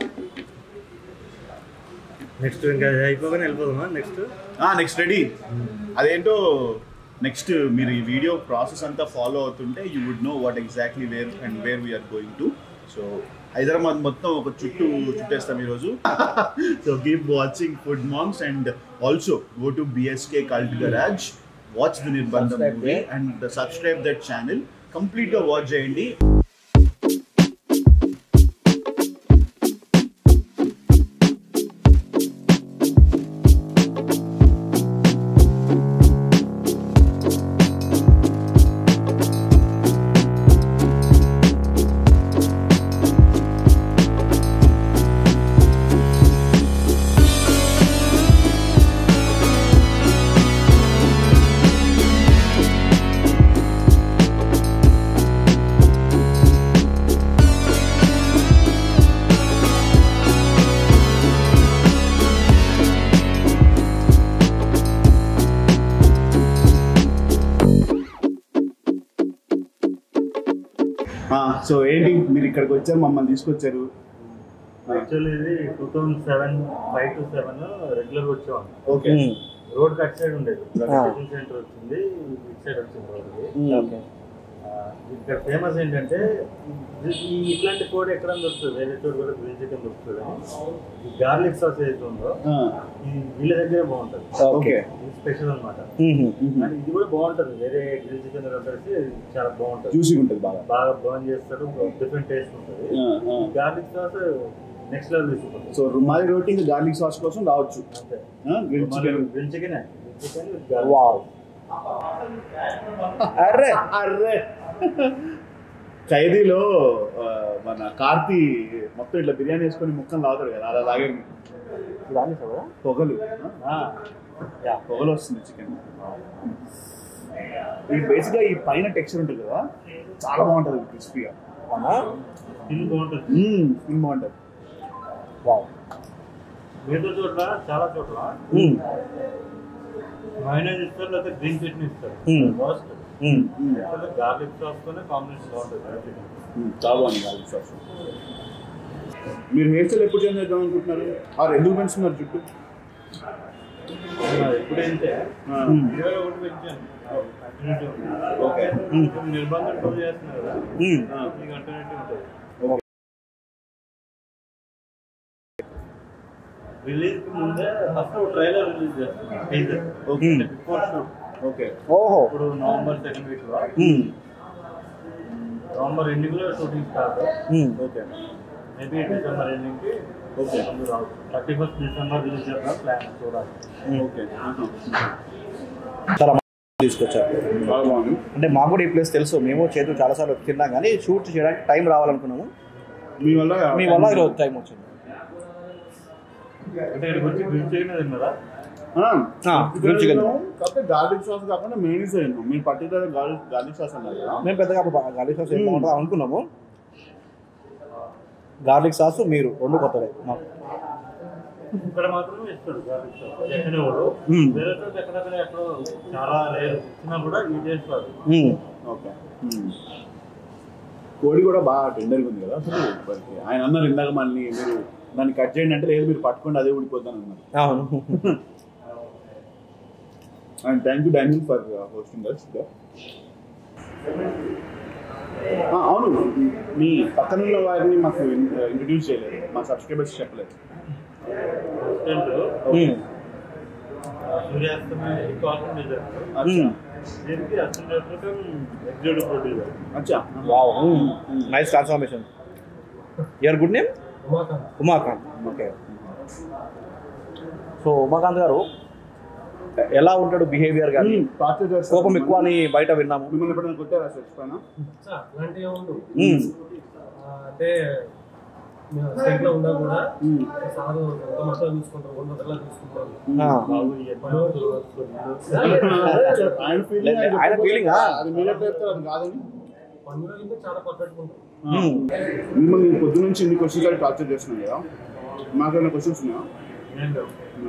నెక్స్ట్ ఇంకా అయిపోగానే వెళ్ళిపోదామా నెక్స్ట్ నెక్స్ట్ రెడీ అదేంటో నెక్స్ట్ మీరు ఈ వీడియో ప్రాసెస్ అంతా ఫాలో అవుతుంటే you would know what exactly where and where we are going to so Hyderabad మొత్తం ఒక చుట్టూ చుట్టేస్తాం ఈరోజు so keep watching food mongs and also go to BSK cult garage watch the Nirbandham Subscribe movie there. And subscribe that channel కంప్లీట్గా watch చేయండి so ఏంటి మీరు ఇక్కడికి వచ్చారు మమ్మల్ని తీసుకొచ్చారు యాక్చువల్లీ ఇది two thousand seven five to seven regular వచ్చేవాళ్ళం ఓకే రోడ్ కట్ సైడ్ ఉండేది ఆ. టిఫిన్ సెంటర్ వచ్చింది ఇటు సైడ్ వచ్చింది రోడ్కి ఓకే ఆ, ఇక్కడ ఫేమస్ ఏంటంటే ఇది- ఈ ఇట్లాంటి కోడ్ ఎక్కడ దొరుకుతుంది వేరే చోట కూడా గ్రీన్ చికెన్ దొరుకుతుంది ఈ గార్లిక్ సాస్ ఏదైతే ఉందో ఇది వీళ్ళ దగ్గరే బాగుంటుంది ఓకే ఇది స్పెషల్ అనమాట అండ్ ఇది కూడా బాగుంటుంది వేరే గ్రిల్ చికెన్ కలిసి చాలా బాగుంటుంది జ్యూసీ ఉంటుంది బాగా బాగా బర్న్ చేస్తాడు డిఫరెంట్ టేస్ట్ ఉంటుంది గార్లిక్ సాస్ నెక్స్ట్ లెవెల్ తీసుకుంటుంది సో రుమాలి రోటీ ఇంకా గార్లిక్ సాస్ కోసం రావచ్చు అంతే grill chicken grill chicken chicken wow అరే అర్రే ఖైదీలో ఆ, మన కార్తీ మొత్తం ఇట్లా బిర్యానీ వేసుకొని ముక్కలు లాగుతాడు కదా అలా లాగే దాన్ని కదా పొగలు ఆ, యా, పొగలు వస్తుంది చికెన్ ఈ బేసిక్గా ఈ పైన టెక్స్చర్ ఉంటుంది కదా చాలా బాగుంటుంది క్రిస్పీగా అవునా స్కిన్ బాగుంటుంది స్కిన్ బాగుంటుంది వావ్ మిగతా చోట్ల చాలా చోట్ల మ్మ్. మైనస్ ఇస్తారు లేకపోతే గ్రీన్ చట్నీ ఇస్తారు మ్మ్. కాస్ట్ మ్మ్. గార్లిక్ సాస్ తోనే కాంబినేషన్ బాగుంటుంది చాలా బాగుంది గార్లిక్ సాస్ మీరు హెయిర్ స్టైల్ ఎప్పుడు చేంజ్ చేద్దాం అనుకుంటున్నారు ఆరు ఎందుకు పెంచుతున్నారు జుట్టు ఎప్పుడైతే ఆ. ఇరవై ఒకటి పెంచాను కంటిన్యూటీ ఉంది ఓకే ఇప్పుడు నిర్బంధం టూ చేస్తున్నారు కదా మ్మ్. మీకు కంటిన్యూటీ ఉంటుంది రిలీజ్ కి ముందే ఫస్ట్ ట్రైలర్ రిలీజ్ చేస్తున్నాం టీజర్ ఓకే మ్మ్. బిఫోర్ షూట్ ఓకే ఓహో ఇప్పుడు నవంబర్ సెకండ్ వీక్ లో మ్మ్. నవంబర్ ఎండింగ్ లో షూటింగ్ స్టార్ట్ మ్మ్. ఓకే మేబీ డిసెంబర్ ఎండింగ్ కి okay thirty first December release చేద్దాం ప్లాన్ చూడాలి ఓకే చాలా తీసుకొచ్చారు చాలా బాగుంది అంటే మాకు కూడా ఈ ప్లేస్ తెలుసు మేము చేతులు చాలాసార్లు తిన్నాం కానీ షూట్ చేయడానికి టైం రావాలనుకున్నాము మీ వల్ల మీ వల్ల ఈరోజు టైం వచ్చింది అంటే ఇక్కడికి వచ్చి గ్రిల్ చేయలేదు తిన్నారా ఆ, ఆ, గ్రిల్ చికెన్. కాకపోతే గార్లిక్ సాస్ కాకుండా మెయిన్ తిన్నాం మీరు పర్టికులర్ గార్లిక్ గార్లిక్ సాస్ అన్నారు కదా మేము పెద్దగా గార్లిక్ సాస్ ఏం బాగుంటుందో అనుకున్నాము గార్లిక్ సాస్ మీరు రెండు కొత్తదే మాకు ఇక్కడ మాత్రమే ఇస్తాడు గార్లిక్ సాస్ ఎక్కడ కూడా మ్మ్. వేరే చోట ఎక్కడెక్కడ ఎక్కడో చాలా రేర్ ఇచ్చినా కూడా ఈ టేస్ట్ రాదు మ్మ్. ఓకే మ్మ్. కోడి కూడా బాగా టెండర్గా ఉంది కదా అసలు మరి ఆయన అన్నారు ఇందాక మళ్ళీ మీరు దాన్ని కట్ చేయండి అంటే లేదు మీరు పట్టుకోండి అదే ఊడిపోతాను అన్నారు అవును and thank you Daniel for hosting us అవును మీ పక్కన ఉన్న వారిని మాకు ఇంట్రడ్యూస్ చేయలేదు మా సబ్స్క్రైబర్స్ చెప్పలేదు అసిస్టెంట్ మ్మ్. సూర్యాస్తమే కాకుండా అచ్చా మ్మ్. దీనికి అసిస్టెంట్ డైరెక్టర్ ఎగ్జిక్యూటివ్ ప్రొడ్యూసర్ అచ్చా wow nice transformation your good name Umakant okay so Umakant గారు ఎలా ఉంటాడు బిహేవియర్ కానీ టార్చర్ చేస్తారు కోపం ఎక్కువ అని బయట విన్నాము మిమ్మల్ని ఎప్పుడైనా కొట్టారా సార్ పైన అలాంటివి ఉండవు మ్మ్. ఆ, అంటే మేము స్టేట్లో ఉన్నా కూడా సార్ ఎంత మొత్తం తీసుకుంటాం వంద వందలా తీసుకుంటాం ఆ. బాబు ఈ పని వరకు ఆయన ఫీలింగ్ లే- ఆయన feeling ఆ? అది మీరు ఎట్లా చెప్తారు అది కాదని పని రోజులైతే చాలా పర్ఫెక్ట్గా ఉంటాం మ్మ్. మిమ్మల్ని పొద్దు నుంచి ఇన్ని క్వశ్చన్స్ అడిగి టార్చర్ చేస్తున్నాం కదా మాకేమైనా క్వశ్చన్స్ ఉన్నాయా ఏం లేవు.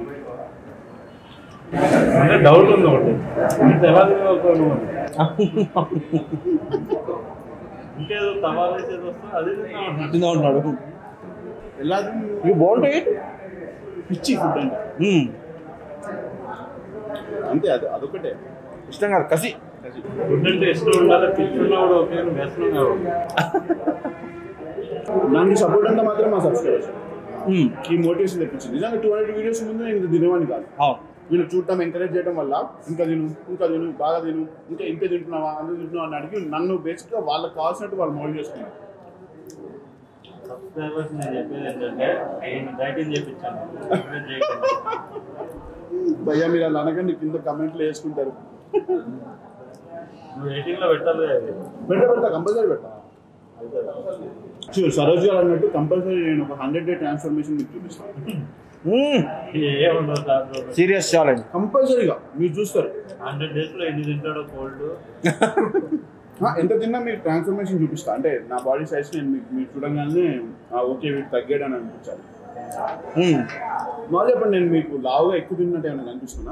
అంటే డౌట్ ఉంది ఒకటి ఇంత ఎలా తినగలుగుతావు అని. ఇంకేదో తవాలు వేసేది వస్తే అదే తిన్నా ఉంటున్నాడు. తిందా ఉంటున్నాడు ఎలా యూ బాగుంటాయి పిచ్చి ఫుడ్ అంటే అంతే అది అదొకటే ఇష్టం కాదు కసి ఫుడ్ అంటే ఇష్టం ఉండాలి పిచ్చున్నా కూడా ఒకే వ్యసనం కావాలి దానికి సపోర్ట్ అంతా మాత్రం మా సబ్స్క్రైబర్స్ మ్మ్. ఈ మోటివేషన్ తెప్పించింది నిజంగా టూ హండ్రెడ్ వీడియోస్ ముందు నేను ఇంత తినేవాడిని కాదు అవును వీళ్ళు చూడటం ఎంకరేజ్ చేయడం వల్ల ఇంకా తిను ఇంకా తిను బాగా తిను ఇంకా ఇంత తింటున్నావా అంత తింటున్నావా అని అడిగి నన్ను బేసిక్గా వాళ్ళకి కావాల్సినట్టు వాళ్ళు మోటివ్ చేసుకున్నారు సబ్స్క్రైబర్స్ నేను చెప్పేది ఏంటంటే నేను డైటింగ్ చేయించాను Exercise చేయకండి. భయ్యా మీరు అలా అనకండి కింద కమెంట్లు వేసుకుంటారు నువ్వు ఎయిటింగ్ లో పెట్టాలి అది పెట్ట పెడతా కంపల్సరీ పెట్టా చూడు సరోజ్ గారు అన్నట్టు కంపల్సరీ నేను ఒక హండ్రెడ్ డే ట్రాన్స్ఫర్మేషన్ మీకు చూపిస్తాను ఏముండదు దాంట్లో సీరియస్ ఛాలెంజ్ కంపల్సరీగా మీరు చూస్తారు హండ్రెడ్ డేస్ లో ఎన్ని తింటాడో కోల్డ్ ఆ, ఎంత తిన్నా మీరు ట్రాన్స్ఫర్మేషన్ చూపిస్తా అంటే నా బాడీ సైజ్ నేను మీకు మీరు చూడగానే ఆ, ఓకే వీడు తగ్గాడు అని అనిపించాలి మాకు చెప్పండి నేను మీకు లావుగా ఎక్కువ తిన్నట్టు ఏమైనా కనిపిస్తున్నా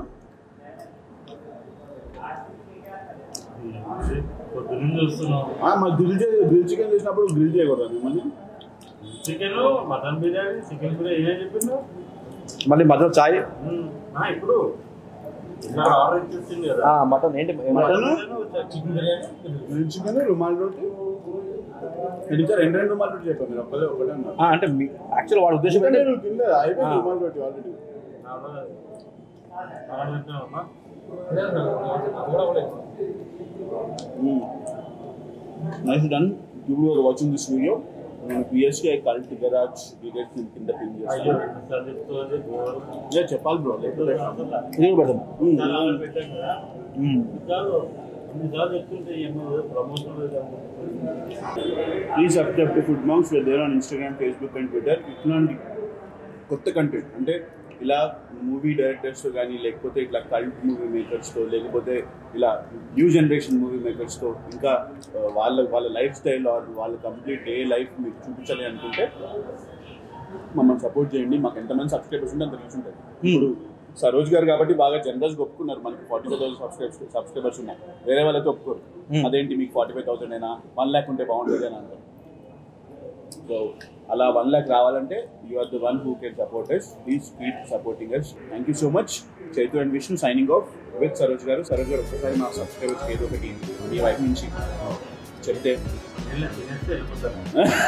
పొద్దున్న చూస్తున్నాం ఆ, మా గ్రిల్ చే గ్రిల్ చికెన్ చేసినప్పుడు గ్రిల్ చేయకూడదు మిమ్మల్ని chicken mutton biryani chicken biryani ఏం చెప్పిండు మళ్ళీ మధ్యలో చాయ్ ఉమ్, ఆ, ఇప్పుడు ఇలా ఆర్డర్ ఇచ్చింది కదా మటన్ ఏంటి mutton chicken biryani grill chicken rumal roti నేను ఇంకా రెండు రెండు రుమాల్ రోటి చెప్పాను మీరు ఒక్కదే ఒకటే అన్నారు ఆ, అంటే యాక్చువల్ వాడి ఉద్దేశం చికెన్ ఏంటంటే నేను తినలేదు అయిపోయింది ఆ. రుమాల్ రోటి ఆల్రెడీ ఆర్డర్ ఇచ్చామమ్మా అదే అసలు అది కూడా ఉండేది నైస్ డన్ ఇప్పుడు వాచింగ్ దిస్ వీడియో నేను పిఎస్కే కల్ట్ గరాజ్ డీటెయిల్స్ నేను కింద పిన్ అయ్యో చేస్తాను ఎన్నిసార్లు చెప్తుంది ఘోరం. ఇదే చెప్పాలి బ్రో లేకపోతే అసలు ఇది కూడా పెడదాం చాలా ఆర్డర్ పెట్టాం కదా మ్మ్. చాలు ఎన్నిసార్లు చెప్తుంటే ఏమో promotion please subscribe to food mongs there on Instagram Facebook and Twitter ఇట్లాంటి కొత్త కంటెంట్ అంటే ఇలా మూవీ డైరెక్టర్స్తో కానీ లేకపోతే ఇట్లా కల్ట్ మూవీ మేకర్స్తో లేకపోతే ఇలా న్యూ జనరేషన్ మూవీ మేకర్స్తో ఇంకా ఆ, వాళ్ళ వాళ్ళ లైఫ్ స్టైల్ ఆర్ వాళ్ళ కంప్లీట్ డే లైఫ్ మీకు చూపించాలి అనుకుంటే మమ్మల్ని సపోర్ట్ చేయండి మాకు ఎంతమంది సబ్స్క్రైబర్స్ ఉంటే అంత రీచ్ ఉంటుంది ఇప్పుడు సరోజ్ గారు కాబట్టి బాగా జనరల్స్ ఒప్పుకున్నారు మనకి forty five thousand subscribers subscribers ఉన్నాయి వేరే వాళ్ళతో ఒప్పుకోరు అదేంటి మీకు ఫార్టీ ఫైవ్ థౌసండ్ అయినా వన్ ల్యాక్ ఉంటే బాగుంటుంది అని అంటారు సో అలా వన్ ల్యాక్ రావాలంటే you are the one who can support us please keep supporting us thank you so much Chaitu and Vishnu signing off with Saroj గారు సరోజ్ గారు ఒక్కసారి మా సబ్స్క్రైబర్స్ ఏదో ఒకటి మీ వైపు నుంచి చెప్తే తినేస్తే వెళ్ళిపోతాను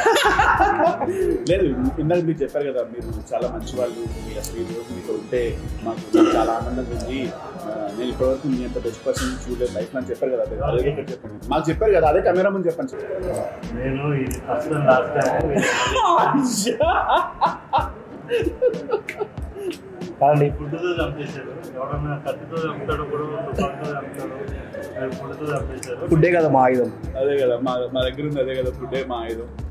లేదు ఇందాక మీరు చెప్పారు కదా మీరు చాలా మంచి వాళ్ళు మీ అసలు ఈ రోజు మీతో ఉంటే మాకు చాలా ఆనందంగా ఉంది ఆ, నేను ఇప్పటివరకు మీ అంత బెస్ట్ పర్సన్ చూడలేదు లైఫ్ అని చెప్పారు కదా అదే అదే ఒకటి చెప్పండి మాకు చెప్పారు కదా అదే కెమెరా ముందు చెప్పండి సార్ నేను ఇది ఫస్ట్ లాస్ట్ టైం కాదండి ఫుడ్తో చంపేశారు ఎవడన్నా కత్తితో చంపుతాడు కూడా తుపాకుతో చంపుతాడు ఫుడ్తో చంపేశారు ఫుడ్డే కదా మా ఆయుధం అదే కదా మా మా దగ్గర ఉంది అదే కదా ఫుడ్డే మా ఆయుధం